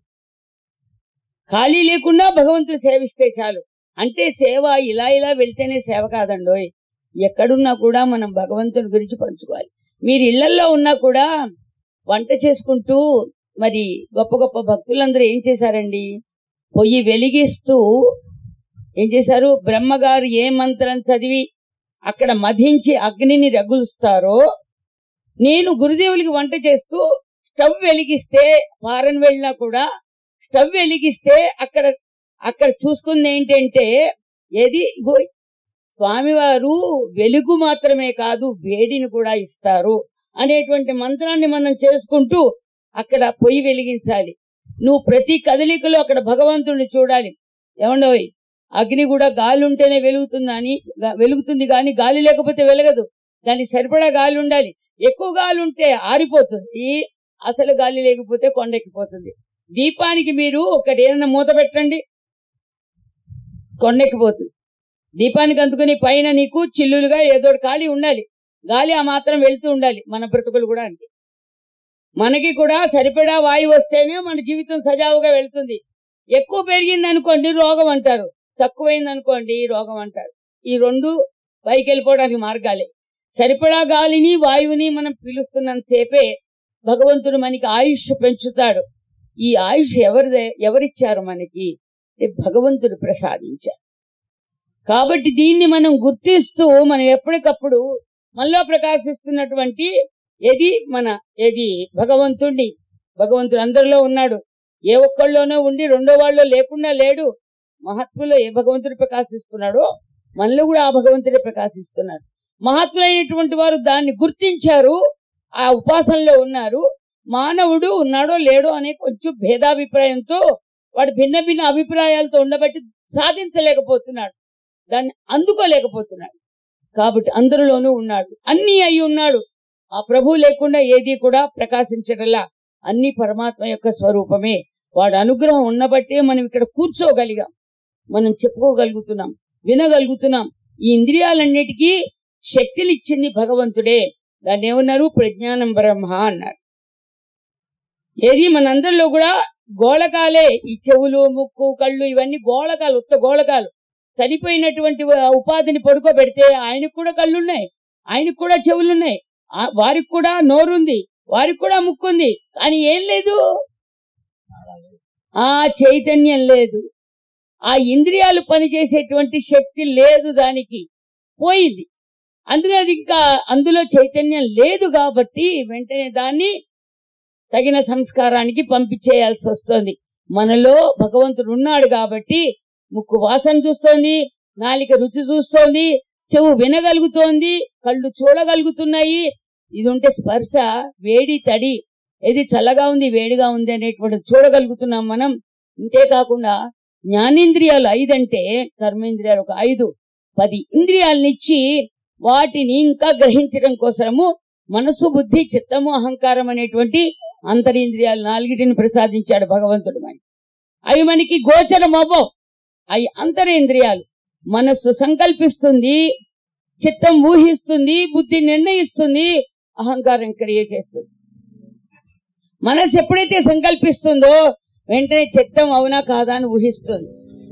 ఖాళీ లేకుండా భగవంతుడు సేవిస్తే చాలు అంటే సేవ ఇలా ఇలా వెళ్తేనే సేవ కాదండోయ్ ఎక్కడున్నా కూడా మనం భగవంతుని గురించి పంచుకోవాలి మీరు ఇళ్లల్లో ఉన్నా కూడా వంట చేసుకుంటూ మరి గొప్ప గొప్ప భక్తులందరూ ఏం చేశారండి పొయ్యి వెలిగిస్తూ ఏం చేశారు బ్రహ్మగారు ఏ మంత్రం చదివి అక్కడ మధించి అగ్నిని రగులుస్తారో నేను గురుదేవులకి వంట చేస్తూ స్టవ్ వెలిగిస్తే ఫారెన్ వెళ్ళినా కూడా స్టవ్ వెలిగిస్తే అక్కడ అక్కడ చూసుకుంది ఏంటంటే ఏది ఇగో స్వామివారు వెలుగు మాత్రమే కాదు వేడిని కూడా ఇస్తారు అనేటువంటి మంత్రాన్ని మనం చేసుకుంటూ అక్కడ పొయ్యి వెలిగించాలి నువ్వు ప్రతి కదలికలో అక్కడ భగవంతుడిని చూడాలి ఏమండోయ్ అగ్ని కూడా గాలి ఉంటేనే వెలుగుతుంది అని గా- వెలుగుతుంది కానీ గాలి లేకపోతే వెలగదు దానికి సరిపడా గాలి ఉండాలి ఎక్కువ గాలి ఉంటే ఆరిపోతుంది అసలు గాలి లేకపోతే కొండెక్కిపోతుంది దీపానికి మీరు ఒకటి ఏదైనా మూత పెట్టండి కొండెక్కిపోతుంది దీపానికి అందుకుని పైన నీకు చిల్లులుగా ఏదో ఒకటి ఖాళీ ఉండాలి గాలి ఆ మాత్రం వెళ్తూ ఉండాలి మన బ్రతుకులు కూడా అంతే మనకి కూడా సరిపడా వాయువు వస్తేనే మన జీవితం సజావుగా వెళ్తుంది ఎక్కువ పెరిగింది అనుకోండి రోగం అంటారు తక్కువైంది అనుకోండి రోగం అంటారు ఈ రెండు పైకి వెళ్ళిపోవడానికి మార్గాలే సరిపడా గాలిని వాయువుని మనం పీలుస్తున్నంత సేపే భగవంతుడు మనకి ఆయుష్ పెంచుతాడు ఈ ఆయుష్ ఎవరిదే ఎవరిచ్చారు మనకి అంటే భగవంతుడు ప్రసాదించారు కాబట్టి దీన్ని మనం గుర్తిస్తూ మనం ఎప్పటికప్పుడు మనలో ప్రకాశిస్తున్నటువంటి ఏది మన ఏది భగవంతుణ్ణి భగవంతుడు అందరిలో ఉన్నాడు ఏ ఒక్కళ్ళలోనో ఉండి రెండో వాళ్ళలో లేకుండా లేడు మహాత్ములో ఏ భగవంతుడు ప్రకాశిస్తున్నాడో మనలో కూడా ఆ భగవంతుడే ప్రకాశిస్తున్నాడు మహాత్ములైనటువంటి వారు దాన్ని గుర్తించారు ఆ ఉపాసనలో ఉన్నారు మానవుడు ఉన్నాడో లేడో అనే కొంచెం భేదాభిప్రాయంతో వాడు భిన్న భిన్న అభిప్రాయాలతో ఉండబట్టి సాధించలేకపోతున్నాడు దాన్ని అందుకోలేకపోతున్నాడు కాబట్టి అందరిలోనూ ఉన్నాడు అన్ని అయి ఉన్నాడు ఆ ప్రభు లేకుండా ఏది కూడా ప్రకాశించగల అన్ని పరమాత్మ యొక్క స్వరూపమే వాడు అనుగ్రహం ఉన్నబట్టే మనం ఇక్కడ కూర్చోగలిగాం మనం చెప్పుకోగలుగుతున్నాం వినగలుగుతున్నాం ఈ ఇంద్రియాలన్నిటికీ శక్తులు ఇచ్చింది భగవంతుడే దాన్ని ఏమన్నారు ప్రజ్ఞానం బ్రహ్మ అన్నారు ఏది మనందరిలో కూడా గోళకాలే ఈ చెవులు ముక్కు కళ్ళు ఇవన్నీ గోళకాలు ఉత్త గోళకాలు చనిపోయినటువంటి ఉపాధిని పడుకోబెడితే ఆయనకు కూడా కళ్ళున్నాయి ఆయనకు కూడా చెవులున్నాయి ఆ- వారికి కూడా నోరుంది వారికి కూడా ముక్కుంది కానీ ఏం లేదు ఆ చైతన్యం లేదు ఆ ఇంద్రియాలు పనిచేసేటువంటి శక్తి లేదు దానికి పోయింది అందుకే అది ఇంకా అందులో చైతన్యం లేదు కాబట్టి వెంటనే దాన్ని తగిన సంస్కారానికి పంపించేయాల్సి వస్తుంది మనలో భగవంతుడు ఉన్నాడు కాబట్టి ముక్కు వాసన చూస్తోంది నాలిక రుచి చూస్తోంది చెవు వినగలుగుతోంది కళ్ళు చూడగలుగుతున్నాయి ఇది ఉంటే స్పర్శ వేడి తడి ఏది చల్లగా ఉంది వేడిగా ఉంది అనేటువంటి చూడగలుగుతున్నాం మనం ఇంతేకాకుండా జ్ఞానేంద్రియాలు ఐదంటే కర్మేంద్రియాలు ఒక ఐదు పది ఇంద్రియాలనిచ్చి వాటిని ఇంకా గ్రహించడం కోసము మనసు బుద్ధి చిత్తము అహంకారం అనేటువంటి అంతరింద్రియాలు నాలుగిటిని ప్రసాదించాడు భగవంతుడు మనకి అవి మనకి గోచరం అవ్వవు అవి అంతరేంద్రియాలు మనస్సు సంకల్పిస్తుంది చిత్తం ఊహిస్తుంది బుద్ధి నిర్ణయిస్తుంది అహంకారం క్రియ చేస్తుంది మనస్సు ఎప్పుడైతే సంకల్పిస్తుందో వెంటనే చిత్తం అవునా కాదా అని ఊహిస్తుంది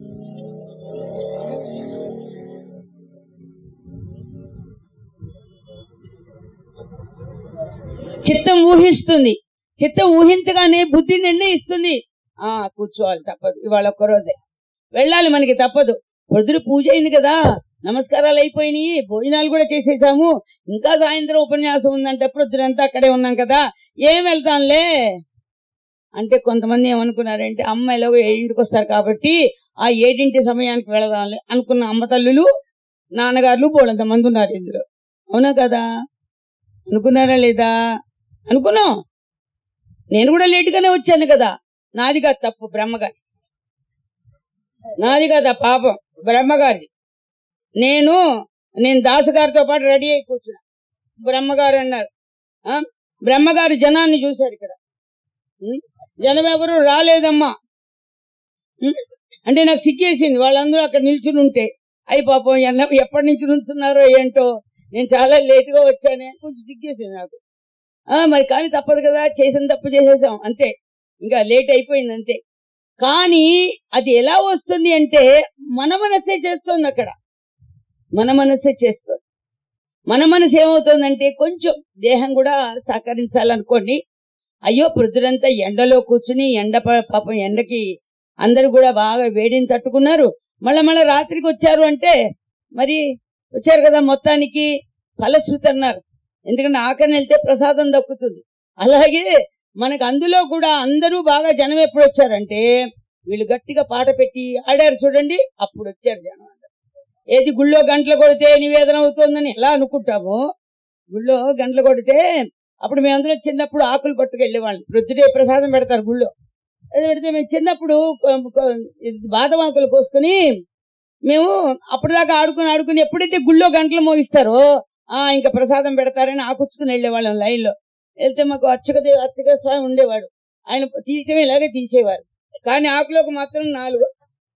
చిత్తం ఊహిస్తుంది చిత్తం ఊహించగానే బుద్ధి నిర్ణయిస్తుంది ఆ కూర్చోవాలి తప్పదు ఇవాళ ఒక్క రోజే వెళ్ళాలి మనకి తప్పదు పొద్దున పూజ అయింది కదా నమస్కారాలు అయిపోయినాయి భోజనాలు కూడా చేసేసాము ఇంకా సాయంత్రం ఉపన్యాసం ఉందంటే పొద్దునంతా అక్కడే ఉన్నాం కదా ఏం వెళ్తాంలే అంటే కొంతమంది ఏమనుకున్నారంటే అమ్మ ఎలాగో ఏడింటికి వస్తారు కాబట్టి ఆ ఏడింటి సమయానికి వెళదాంలే అనుకున్న అమ్మ తల్లులు నాన్నగారులు బోళంత మంది ఉన్నారు ఇందులో అవునా కదా అనుకున్నారా లేదా అనుకున్నాం నేను కూడా లేటుగానే వచ్చాను కదా నాది కాదు తప్పు బ్రహ్మగారి నాది కాదు ఆ పాపం బ్రహ్మగారిది నేను నేను దాసుగారితో పాటు రెడీ అయి కూర్చున్నా బ్రహ్మగారు అన్నారు ఆ? బ్రహ్మగారు జనాన్ని చూశాడు ఇక్కడ ఉం? జనం ఎవరు రాలేదమ్మా ఉం? అంటే నాకు సిగ్గేసింది వాళ్ళందరూ అక్కడ నిల్చుని ఉంటే అయ్యి పాపం ఎన్న ఎప్పటి నుంచి నుంచున్నారో ఏంటో నేను చాలా లేటుగా వచ్చానే కొంచెం సిగ్గేసింది నాకు ఆ, మరి కానీ తప్పదు కదా చేసిన తప్పు చేసేసాం అంతే ఇంకా లేట్ అయిపోయింది అంతే కానీ అది ఎలా వస్తుంది అంటే మన మనసే చేస్తుంది అక్కడ మన మనసే చేస్తుంది మన మనసు ఏమవుతుందంటే కొంచెం దేహం కూడా సహకరించాలనుకోండి అయ్యో పృథులంతా ఎండలో కూర్చుని ఎండ ప- పాపం ఎండకి అందరు కూడా బాగా వేడిని తట్టుకున్నారు మళ్ళా మళ్ళీ రాత్రికి వచ్చారు అంటే మరి వచ్చారు కదా మొత్తానికి ఫలశ్రుతి అన్నారు ఎందుకంటే ఆఖరిని వెళ్తే ప్రసాదం దక్కుతుంది అలాగే మనకు అందులో కూడా అందరూ బాగా జనం ఎప్పుడు వచ్చారంటే వీళ్ళు గట్టిగా పాట పెట్టి ఆడారు చూడండి అప్పుడు వచ్చారు జనం అందరూ. ఏది గుళ్ళో గంటలు కొడితే నివేదన అవుతుందని ఎలా అనుకుంటాము గుళ్ళో గంటలు కొడితే అప్పుడు మేమందరం చిన్నప్పుడు ఆకులు పట్టుకెళ్ళేవాళ్ళం ప్రొద్దుటే ప్రసాదం పెడతారు గుళ్ళో అది పెడితే మేము చిన్నప్పుడు కొ- కొ- ఇది బాదం ఆకులు కోసుకుని మేము అప్పటిదాకా ఆడుకుని ఆడుకుని ఎప్పుడైతే గుళ్ళో గంటలు మోగిస్తారో ఆ ఇంకా ప్రసాదం పెడతారని ఆకుచ్చుకుని వెళ్ళేవాళ్ళం లైన్లో వెళ్తే మాకు అర్చక దే- అర్చక స్వామి ఉండేవాడు ఆయన తీయటం ఇలాగే తీసేవారు కానీ ఆకులోకి మాత్రం నాలుగు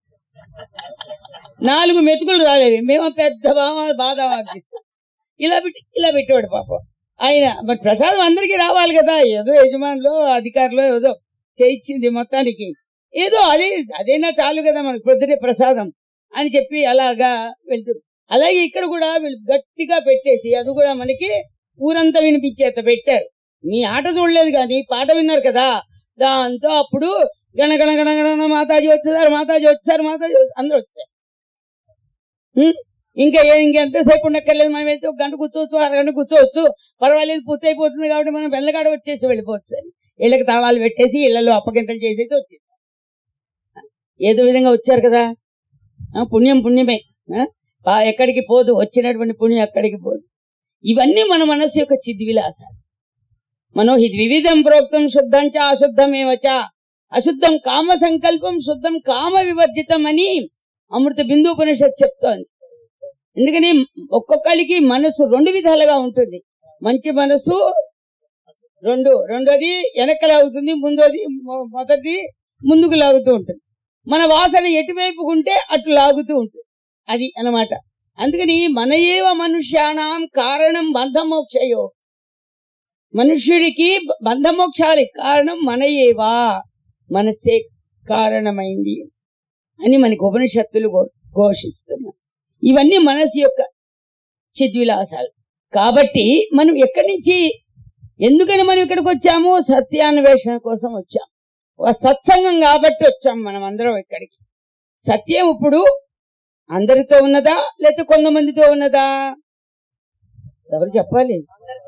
నాలుగు మెతుకులు రాలేవి మేము పెద్ద బామ బాదం ఆకు తీస్తాం. ఇలా పెట్టి ఇలా పెట్టేవాడు పాపం ఆయన మరి ప్రసాదం అందరికీ రావాలి కదా ఏదో యజమానులు అధికారులు ఏదో చేయించింది మొత్తానికి ఏదో అదే అదైనా చాలు కదా మనకు పొద్దునే ప్రసాదం అని చెప్పి అలాగా వెళ్తుంది అలాగే ఇక్కడ కూడా వీళ్ళు గట్టిగా పెట్టేసి అది కూడా మనకి ఊరంతా వినిపించేత పెట్టారు మీ ఆట చూడలేదు కానీ పాట విన్నారు కదా దాంతో అప్పుడు గణ గణ గణ గణ మాతాజీ వచ్చేసారు మాతాజీ వచ్చేసారు మాతాజీ వచ్చేసారు, అందరూ వచ్చారు ఉం? ఇంకా ఏ- ఇంకెంతసేపు ఉండక్కర్లేదు మనం అయితే ఒక గంట కూర్చోవచ్చు అరగంట కూర్చోవచ్చు పర్వాలేదు పూర్తయిపోతుంది కాబట్టి మనం వెళ్ళగాడ వచ్చేసి వెళ్ళిపోవచ్చు అని ఇళ్ళకి తాళాలు పెట్టేసి ఇళ్లలో అప్పగింతలు చేసేసి వచ్చేసి ఏదో విధంగా వచ్చారు కదా ఆ, పుణ్యం పుణ్యమే ఆ? పా- ఎక్కడికి పోదు వచ్చినటువంటి పుణ్యం ఎక్కడికి పోదు ఇవన్నీ మన మనస్సు యొక్క చిద్విలాసాలు మనో హి ద్వివిధం ప్రోక్తం శుద్ధం చ అశుద్ధమేవ చ అశుద్ధం కామ సంకల్పం శుద్ధం కామ వివర్జితం అని అమృత బిందు ఉపనిషత్ చెప్తోంది ఎందుకని ఒక్కొక్కరికి మనసు రెండు విధాలుగా ఉంటుంది మంచి మనసు రెండు రెండోది వెనక్కి లాగుతుంది ముందోది మొ- మొదటిది ముందుకు లాగుతూ ఉంటుంది మన వాసన ఎటువైపు ఉంటే అటు లాగుతూ ఉంటుంది అది అన్నమాట అందుకని మన ఏవ మనుష్యాణం కారణం బంధమోక్షయో మనుష్యుడికి బ- బంధమోక్షాలకి కారణం మన ఏవా మనసే కారణమైంది అని మనకి ఉపనిషత్తులు ఘో- ఘోషిస్తున్నాయి ఇవన్నీ మనసు యొక్క చిద్విలాసాలు కాబట్టి మనం ఎక్కడి నుంచి ఎందుకని మనం ఇక్కడికి వచ్చాము సత్యాన్వేషణ కోసం వచ్చాం ఒక సత్సంగం కాబట్టి వచ్చాం మనం అందరం ఇక్కడికి సత్యం ఇప్పుడు అందరితో ఉన్నదా లేకపోతే కొంతమందితో ఉన్నదా ఎవరు చెప్పాలి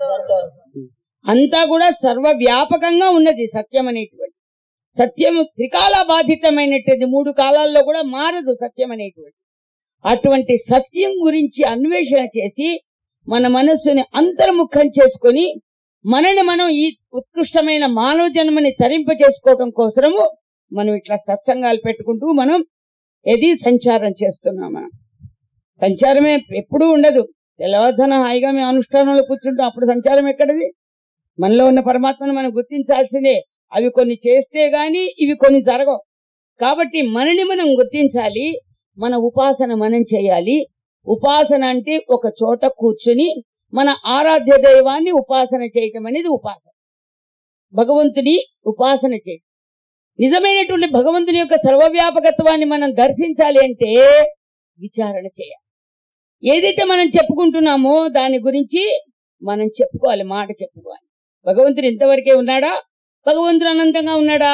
అంతా కూడా సర్వవ్యాపకంగా ఉన్నది సత్యం అనేటువంటి సత్యము త్రికాల బాధితమైనటువంటి మూడు కాలాల్లో కూడా మారదు సత్యం అనేటువంటి అటువంటి సత్యం గురించి అన్వేషణ చేసి మన మనస్సుని అంతర్ముఖం చేసుకొని మనని మనం ఈ ఉత్కృష్టమైన మానవ జన్మని తరింప చేసుకోవటం కోసము మనం ఇట్లా సత్సంగాలు పెట్టుకుంటూ మనం ఏది సంచారం చేస్తున్నాం మనం సంచారమే ఎప్పుడూ ఉండదు తెల్లవారుజాన హాయిగా మేము అనుష్ఠానంలో కూర్చుంటాం అప్పుడు సంచారం ఎక్కడది మనలో ఉన్న పరమాత్మను మనం గుర్తించాల్సిందే అవి కొన్ని చేస్తే గాని ఇవి కొన్ని జరగవు కాబట్టి మనని మనం గుర్తించాలి మన ఉపాసన మనం చేయాలి ఉపాసన అంటే ఒక చోట కూర్చుని మన ఆరాధ్య దైవాన్ని ఉపాసన చేయటం అనేది ఉపాసన భగవంతుని ఉపాసన చేయటం నిజమైనటువంటి భగవంతుని యొక్క సర్వవ్యాపకత్వాన్ని మనం దర్శించాలి అంటే విచారణ చేయాలి ఏదైతే మనం చెప్పుకుంటున్నామో దాని గురించి మనం చెప్పుకోవాలి మాట చెప్పుకోవాలి భగవంతుడు ఇంతవరకే ఉన్నాడా భగవంతుడు అనంతంగా ఉన్నాడా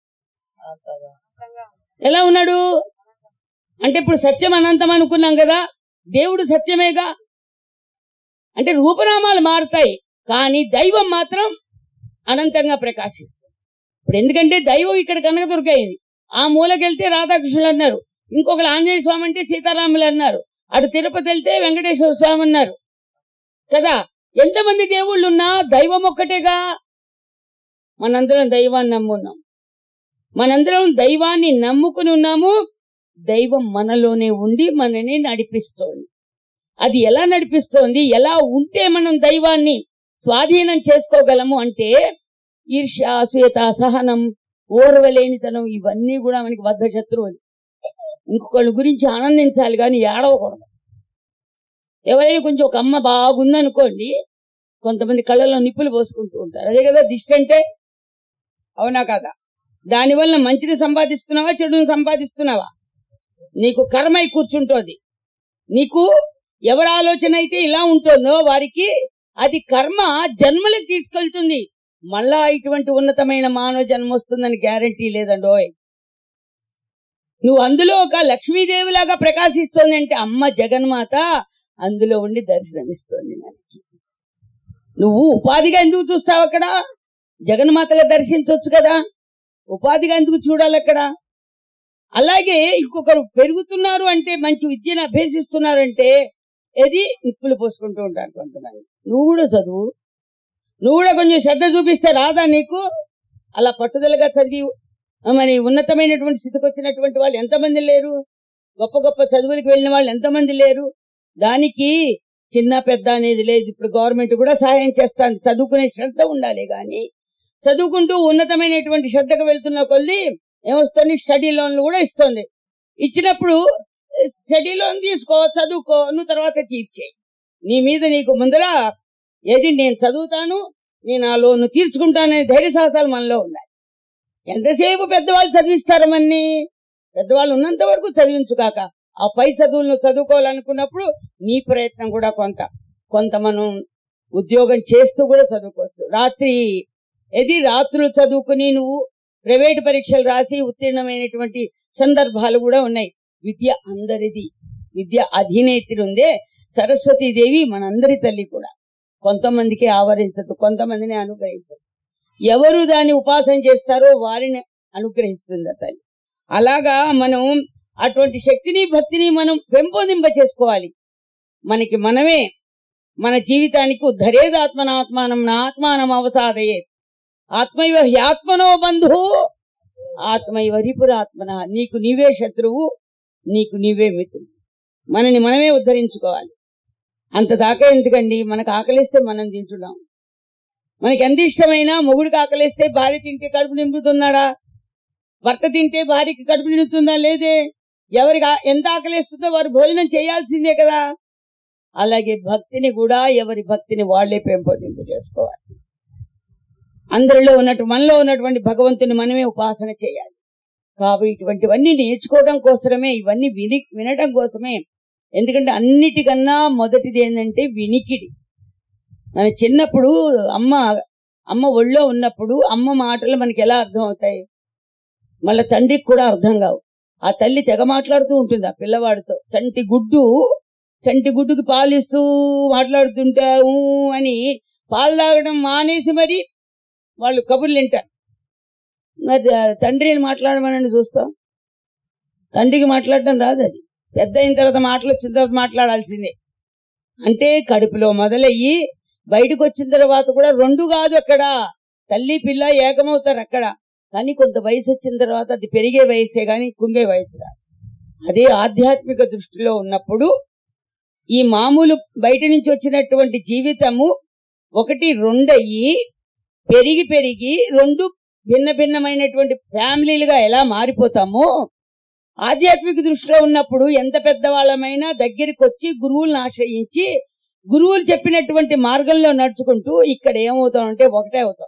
ఎలా ఉన్నాడు అంటే ఇప్పుడు సత్యం అనంతం అనుకున్నాం కదా దేవుడు సత్యమేగా అంటే రూపనామాలు మారుతాయి కానీ దైవం మాత్రం అనంతంగా ప్రకాశిస్తుంది ఇప్పుడు ఎందుకంటే దైవం ఇక్కడ కనక దొరికాయింది ఆ మూలకెళ్తే రాధాకృష్ణులు అన్నారు ఇంకొకరు ఆంజనేయ స్వామి అంటే సీతారాములు అన్నారు అటు తిరుపతి వెళ్తే వెంకటేశ్వర స్వామి అన్నారు కదా ఎంతమంది దేవుళ్ళు ఉన్నా దైవం ఒక్కటేగా మనందరం దైవాన్ని నమ్మున్నాం మనందరం దైవాన్ని నమ్ముకుని ఉన్నాము దైవం మనలోనే ఉండి మనని నడిపిస్తోంది అది ఎలా నడిపిస్తోంది ఎలా ఉంటే మనం దైవాన్ని స్వాధీనం చేసుకోగలము అంటే ఈర్ష్య అసూయత సహనం ఓర్వలేనితనం ఇవన్నీ కూడా మనకి బద్ధ శత్రువులు ఇంకొకళ్ళ గురించి ఆనందించాలి కానీ ఏడవకూడదు ఎవరైనా కొంచెం ఒక అమ్మ బాగుందనుకోండి కొంతమంది కళ్ళలో నిప్పులు పోసుకుంటూ ఉంటారు అదే కదా దిష్టి అంటే అవునా కదా దానివల్ల మంచిని సంపాదిస్తున్నావా చెడుని సంపాదిస్తున్నావా నీకు కర్మై కూర్చుంటోంది నీకు ఎవరి ఆలోచన అయితే ఇలా ఉంటుందో వారికి అది కర్మ జన్మలకు తీసుకెళ్తుంది మళ్ళా ఇటువంటి ఉన్నతమైన మానవ జన్మ వస్తుందని గ్యారంటీ లేదండోయ్ నువ్వు అందులో ఒక లక్ష్మీదేవిలాగా ప్రకాశిస్తోంది అంటే అమ్మ జగన్మాత అందులో ఉండి దర్శనమిస్తోంది మనకి నువ్వు ఉపాధిగా ఎందుకు చూస్తావు అక్కడ జగన్మాతగా దర్శించవచ్చు కదా ఉపాధిగా ఎందుకు చూడాలి అక్కడ అలాగే ఇంకొకరు పెరుగుతున్నారు అంటే మంచి విద్యను అభ్యసిస్తున్నారంటే ఏది నిప్పులు పోసుకుంటూ ఉంటారు కొంతమంది నువ్వు కూడా చదువు నువ్వు కూడా కొంచెం శ్రద్ధ చూపిస్తే రాదా నీకు అలా పట్టుదలగా చదివి ఆ, మరి ఉన్నతమైనటువంటి స్థితికి వచ్చినటువంటి వాళ్ళు ఎంతమంది లేరు గొప్ప గొప్ప చదువులకు వెళ్ళిన వాళ్ళు ఎంతమంది లేరు దానికి చిన్న పెద్ద అనేది లేదు ఇప్పుడు గవర్నమెంట్ కూడా సహాయం చేస్తాంది చదువుకునే శ్రద్ధ ఉండాలి కానీ చదువుకుంటూ ఉన్నతమైనటువంటి శ్రద్ధకు వెళ్తున్న కొద్ది ఏమొస్తుంది స్టడీ లోన్లు కూడా ఇస్తుంది ఇచ్చినప్పుడు స్టడీ లోన్ తీసుకో చదువుకో నువ్వు తర్వాత తీర్చేయి నీ మీద నీకు ముందర ఏది నేను చదువుతాను నేను ఆ లోన్ తీర్చుకుంటాననే ధైర్య సాహసాలు మనలో ఉన్నాయి ఎంతసేపు పెద్దవాళ్ళు చదివిస్తారు మన్ని పెద్దవాళ్ళు ఉన్నంత వరకు చదివించుకాక ఆ పై చదువులను చదువుకోవాలనుకున్నప్పుడు నీ ప్రయత్నం కూడా కొంత కొంత మనం ఉద్యోగం చేస్తూ కూడా చదువుకోవచ్చు రాత్రి ఏది రాత్రులు చదువుకుని నువ్వు ప్రైవేట్ పరీక్షలు రాసి ఉత్తీర్ణమైనటువంటి సందర్భాలు కూడా ఉన్నాయి విద్య అందరిది విద్య అధినేత్రి ఉందే సరస్వతీదేవి మనందరి తల్లి కూడా కొంతమందికి ఆవరించదు కొంతమందిని అనుగ్రహించదు ఎవరు దాన్ని ఉపాసన చేస్తారో వారిని అనుగ్రహిస్తుంది ఆ తల్లి అలాగా మనం అటువంటి శక్తిని భక్తిని మనం పెంపొందింప చేసుకోవాలి మనకి మనమే మన జీవితానికి ఉద్ధరేదాత్మనాత్మానం నా ఆత్మానం అవసాదయే ఆత్మైవ హ్యాత్మనో బంధు ఆత్మైవ రిపురాత్మన నీకు నీవే శత్రువు నీకు నీవే మిత్రుడు మనని మనమే ఉద్ధరించుకోవాలి అంత దాకా ఎందుకండి మనకు ఆకలిస్తే మనం తింటున్నాం మనకి ఎంత ఇష్టమైనా మొగుడికి ఆకలిస్తే భార్య తింటే కడుపు నింపుతున్నాడా భర్త తింటే భార్యకి కడుపు నిండుతుందా లేదే ఎవరికి ఆ- ఎంత ఆకలిస్తుందో వారు భోజనం చేయాల్సిందే కదా అలాగే భక్తిని కూడా ఎవరి భక్తిని వాళ్లే పెంపొందింపు చేసుకోవాలి అందరిలో ఉన్నట్టు మనలో ఉన్నటువంటి భగవంతుని మనమే ఉపాసన చేయాలి కాబట్టి ఇటువంటివన్నీ నేర్చుకోవడం కోసమే ఇవన్నీ విని వినడం కోసమే ఎందుకంటే అన్నిటికన్నా మొదటిది ఏంటంటే వినికిడి మన చిన్నప్పుడు అమ్మ అమ్మ ఒళ్ళో ఉన్నప్పుడు అమ్మ మాటలు మనకి ఎలా అర్థం అవుతాయి మళ్ళీ తండ్రికి కూడా అర్థం కావు ఆ తల్లి తెగ మాట్లాడుతూ ఉంటుంది ఆ పిల్లవాడితో చంటి గుడ్డు చంటి గుడ్డుకి పాలిస్తూ మాట్లాడుతుంటా ఊ అని పాలు తాగడం మానేసి మరి వాళ్ళు కబుర్లు వింటారు మరి ఆ తండ్రిని మాట్లాడమని చూస్తాం తండ్రికి మాట్లాడడం రాదు అది పెద్ద అయిన తర్వాత మాటలు వచ్చిన తర్వాత మాట్లాడాల్సిందే అంటే కడుపులో మొదలయ్యి బయటకు వచ్చిన తర్వాత కూడా రెండు కాదు అక్కడ తల్లి పిల్ల ఏకమవుతారు అక్కడ కానీ కొంత వయసు వచ్చిన తర్వాత అది పెరిగే వయసే కానీ కుంగే వయసు కాదు అదే ఆధ్యాత్మిక దృష్టిలో ఉన్నప్పుడు ఈ మామూలు బయట నుంచి వచ్చినటువంటి జీవితము ఒకటి రెండయ్యి పెరిగి పెరిగి రెండు భిన్న భిన్నమైనటువంటి ఫ్యామిలీలుగా ఎలా మారిపోతామో ఆధ్యాత్మిక దృష్టిలో ఉన్నప్పుడు ఎంత పెద్దవాళ్ళమైనా దగ్గరికి వచ్చి గురువులను ఆశ్రయించి గురువులు చెప్పినటువంటి మార్గంలో నడుచుకుంటూ ఇక్కడ ఏమవుతామంటే ఒకటే అవుతాం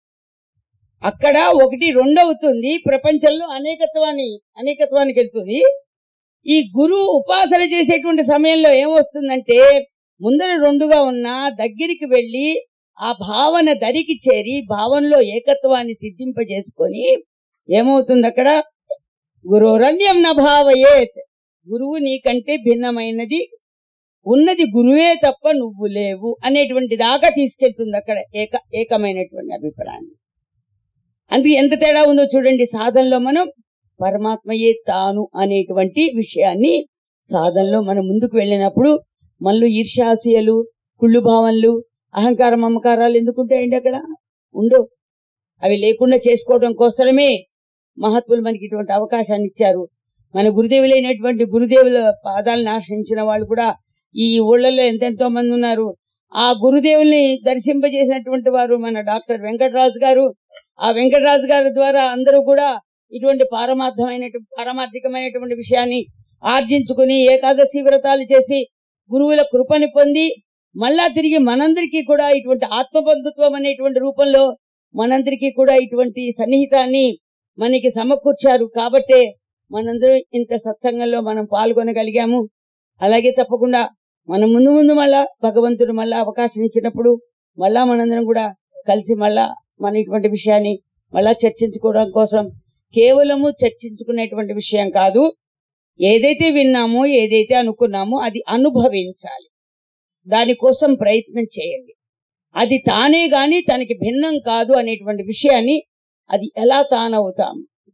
అక్కడ ఒకటి రెండు అవుతుంది ప్రపంచంలో అనేకత్వాన్ని అనేకత్వానికి వెళ్తుంది ఈ గురువు ఉపాసన చేసేటువంటి సమయంలో ఏమొస్తుందంటే ముందర రెండుగా ఉన్న దగ్గరికి వెళ్ళి ఆ భావన దరికి చేరి భావనలో ఏకత్వాన్ని సిద్ధింపజేసుకొని ఏమవుతుంది అక్కడ గురురన్యం నభావయేత్ గురువు నీకంటే భిన్నమైనది ఉన్నది గురువే తప్ప నువ్వు లేవు అనేటువంటి దాకా తీసుకెళ్తుంది అక్కడ ఏక ఏకమైనటువంటి అభిప్రాయాన్ని అందుకే ఎంత తేడా ఉందో చూడండి సాధనలో మనం పరమాత్మయే తాను అనేటువంటి విషయాన్ని సాధనలో మనం ముందుకు వెళ్ళినప్పుడు మనలో ఈర్ష్యాసూయలు కుళ్ళు భావనలు అహంకారం మమకారాలు ఎందుకుంటాయండి అక్కడ ఉండవు అవి లేకుండా చేసుకోవడం కోసమే మహాత్ములు మనకి ఇటువంటి అవకాశాన్ని ఇచ్చారు మన గురుదేవులైనటువంటి గురుదేవుల పాదాలను ఆశ్రయించిన వాళ్ళు కూడా ఈ ఊళ్ళల్లో ఎంతెంతో మంది ఉన్నారు ఆ గురుదేవుల్ని దర్శింపజేసినటువంటి వారు మన డాక్టర్ వెంకటరాజు గారు ఆ వెంకటరాజు గారి ద్వారా అందరూ కూడా ఇటువంటి పారమార్థమైనటువంటి పారమార్థికమైనటువంటి విషయాన్ని ఆర్జించుకుని ఏకాదశి వ్రతాలు చేసి గురువుల కృపని పొంది మళ్ళా తిరిగి మనందరికీ కూడా ఇటువంటి ఆత్మబంధుత్వం అనేటువంటి రూపంలో మనందరికీ కూడా ఇటువంటి సన్నిహితాన్ని మనకి సమకూర్చారు కాబట్టే మనందరం ఇంత సత్సంగంలో మనం పాల్గొనగలిగాము అలాగే తప్పకుండా మనం ముందు ముందు మళ్ళా భగవంతుడు మళ్ళా అవకాశం ఇచ్చినప్పుడు మళ్ళా మనందరం కూడా కలిసి మళ్ళా మన ఇటువంటి విషయాన్ని మళ్ళా చర్చించుకోవడం కోసం కేవలము చర్చించుకునేటువంటి విషయం కాదు ఏదైతే విన్నామో ఏదైతే అనుకున్నామో అది అనుభవించాలి దానికోసం ప్రయత్నం చేయండి అది తానే గాని తనకి భిన్నం కాదు అనేటువంటి విషయాన్ని అది ఎలా తానవుతాం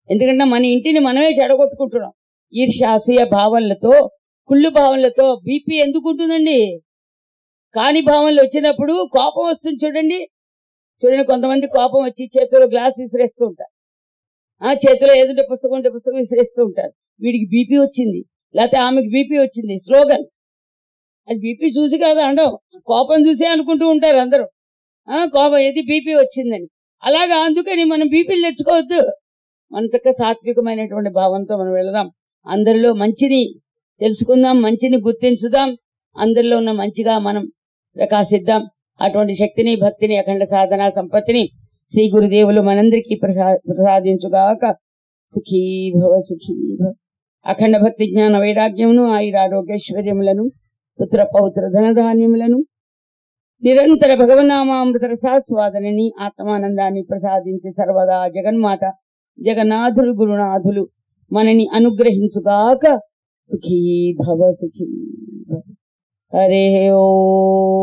ఎందుకంటే మన ఇంటిని మనమే చెడగొట్టుకుంటున్నాం ఈర్ష్య అసూయ భావనలతో కుళ్ళు భావనలతో బీపీ ఎందుకు ఉంటుందండి కాని భావనలు వచ్చినప్పుడు కోపం వస్తుంది చూడండి చూడండి కొంతమంది కోపం వచ్చి చేతిలో గ్లాస్ విసిరేస్తూ ఉంటారు ఆ చేతిలో ఏదంటే పుస్తకం ఉంటే పుస్తకం విసిరేస్తూ ఉంటారు వీడికి బీపీ వచ్చింది లేకపోతే ఆమెకి బీపీ వచ్చింది స్లోగన్ అది బీపీ చూసి కాదు అండవు కోపం చూసే అనుకుంటూ ఉంటారు అందరూ ఆ కోపం ఏది బీపీ వచ్చిందని అలాగా అందుకని మనం బీపీలు తెచ్చుకోవద్దు మన చక్క సాత్వికమైనటువంటి భావంతో మనం వెళదాం అందరిలో మంచిని తెలుసుకుందాం మంచిని గుర్తించుదాం అందరిలో ఉన్న మంచిగా మనం ప్రకాశిద్దాం అటువంటి శక్తిని భక్తిని అఖండ సాధన సంపత్తిని శ్రీ గురుదేవులు మనందరికీ ప్రసా ప్రసాదించుగాక సుఖీ భవ సుఖీ భవ అఖండ భక్తి జ్ఞాన వైరాగ్యమును ఆయురారోగ్యైశ్వర్యములను పుత్ర పౌత్ర ధనధాన్యములను నిరంతర భగవన్నామామృత రసాస్వాదనని ఆత్మానందాన్ని ప్రసాదించి సర్వదా జగన్మాత జగన్నాథులు గురునాథులు మనని అనుగ్రహించుగాక సుఖీ భవ సుఖీ భవ హరే ఓ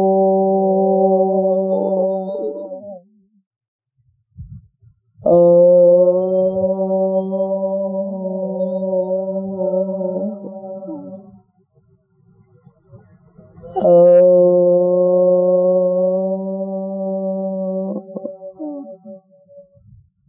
ఓ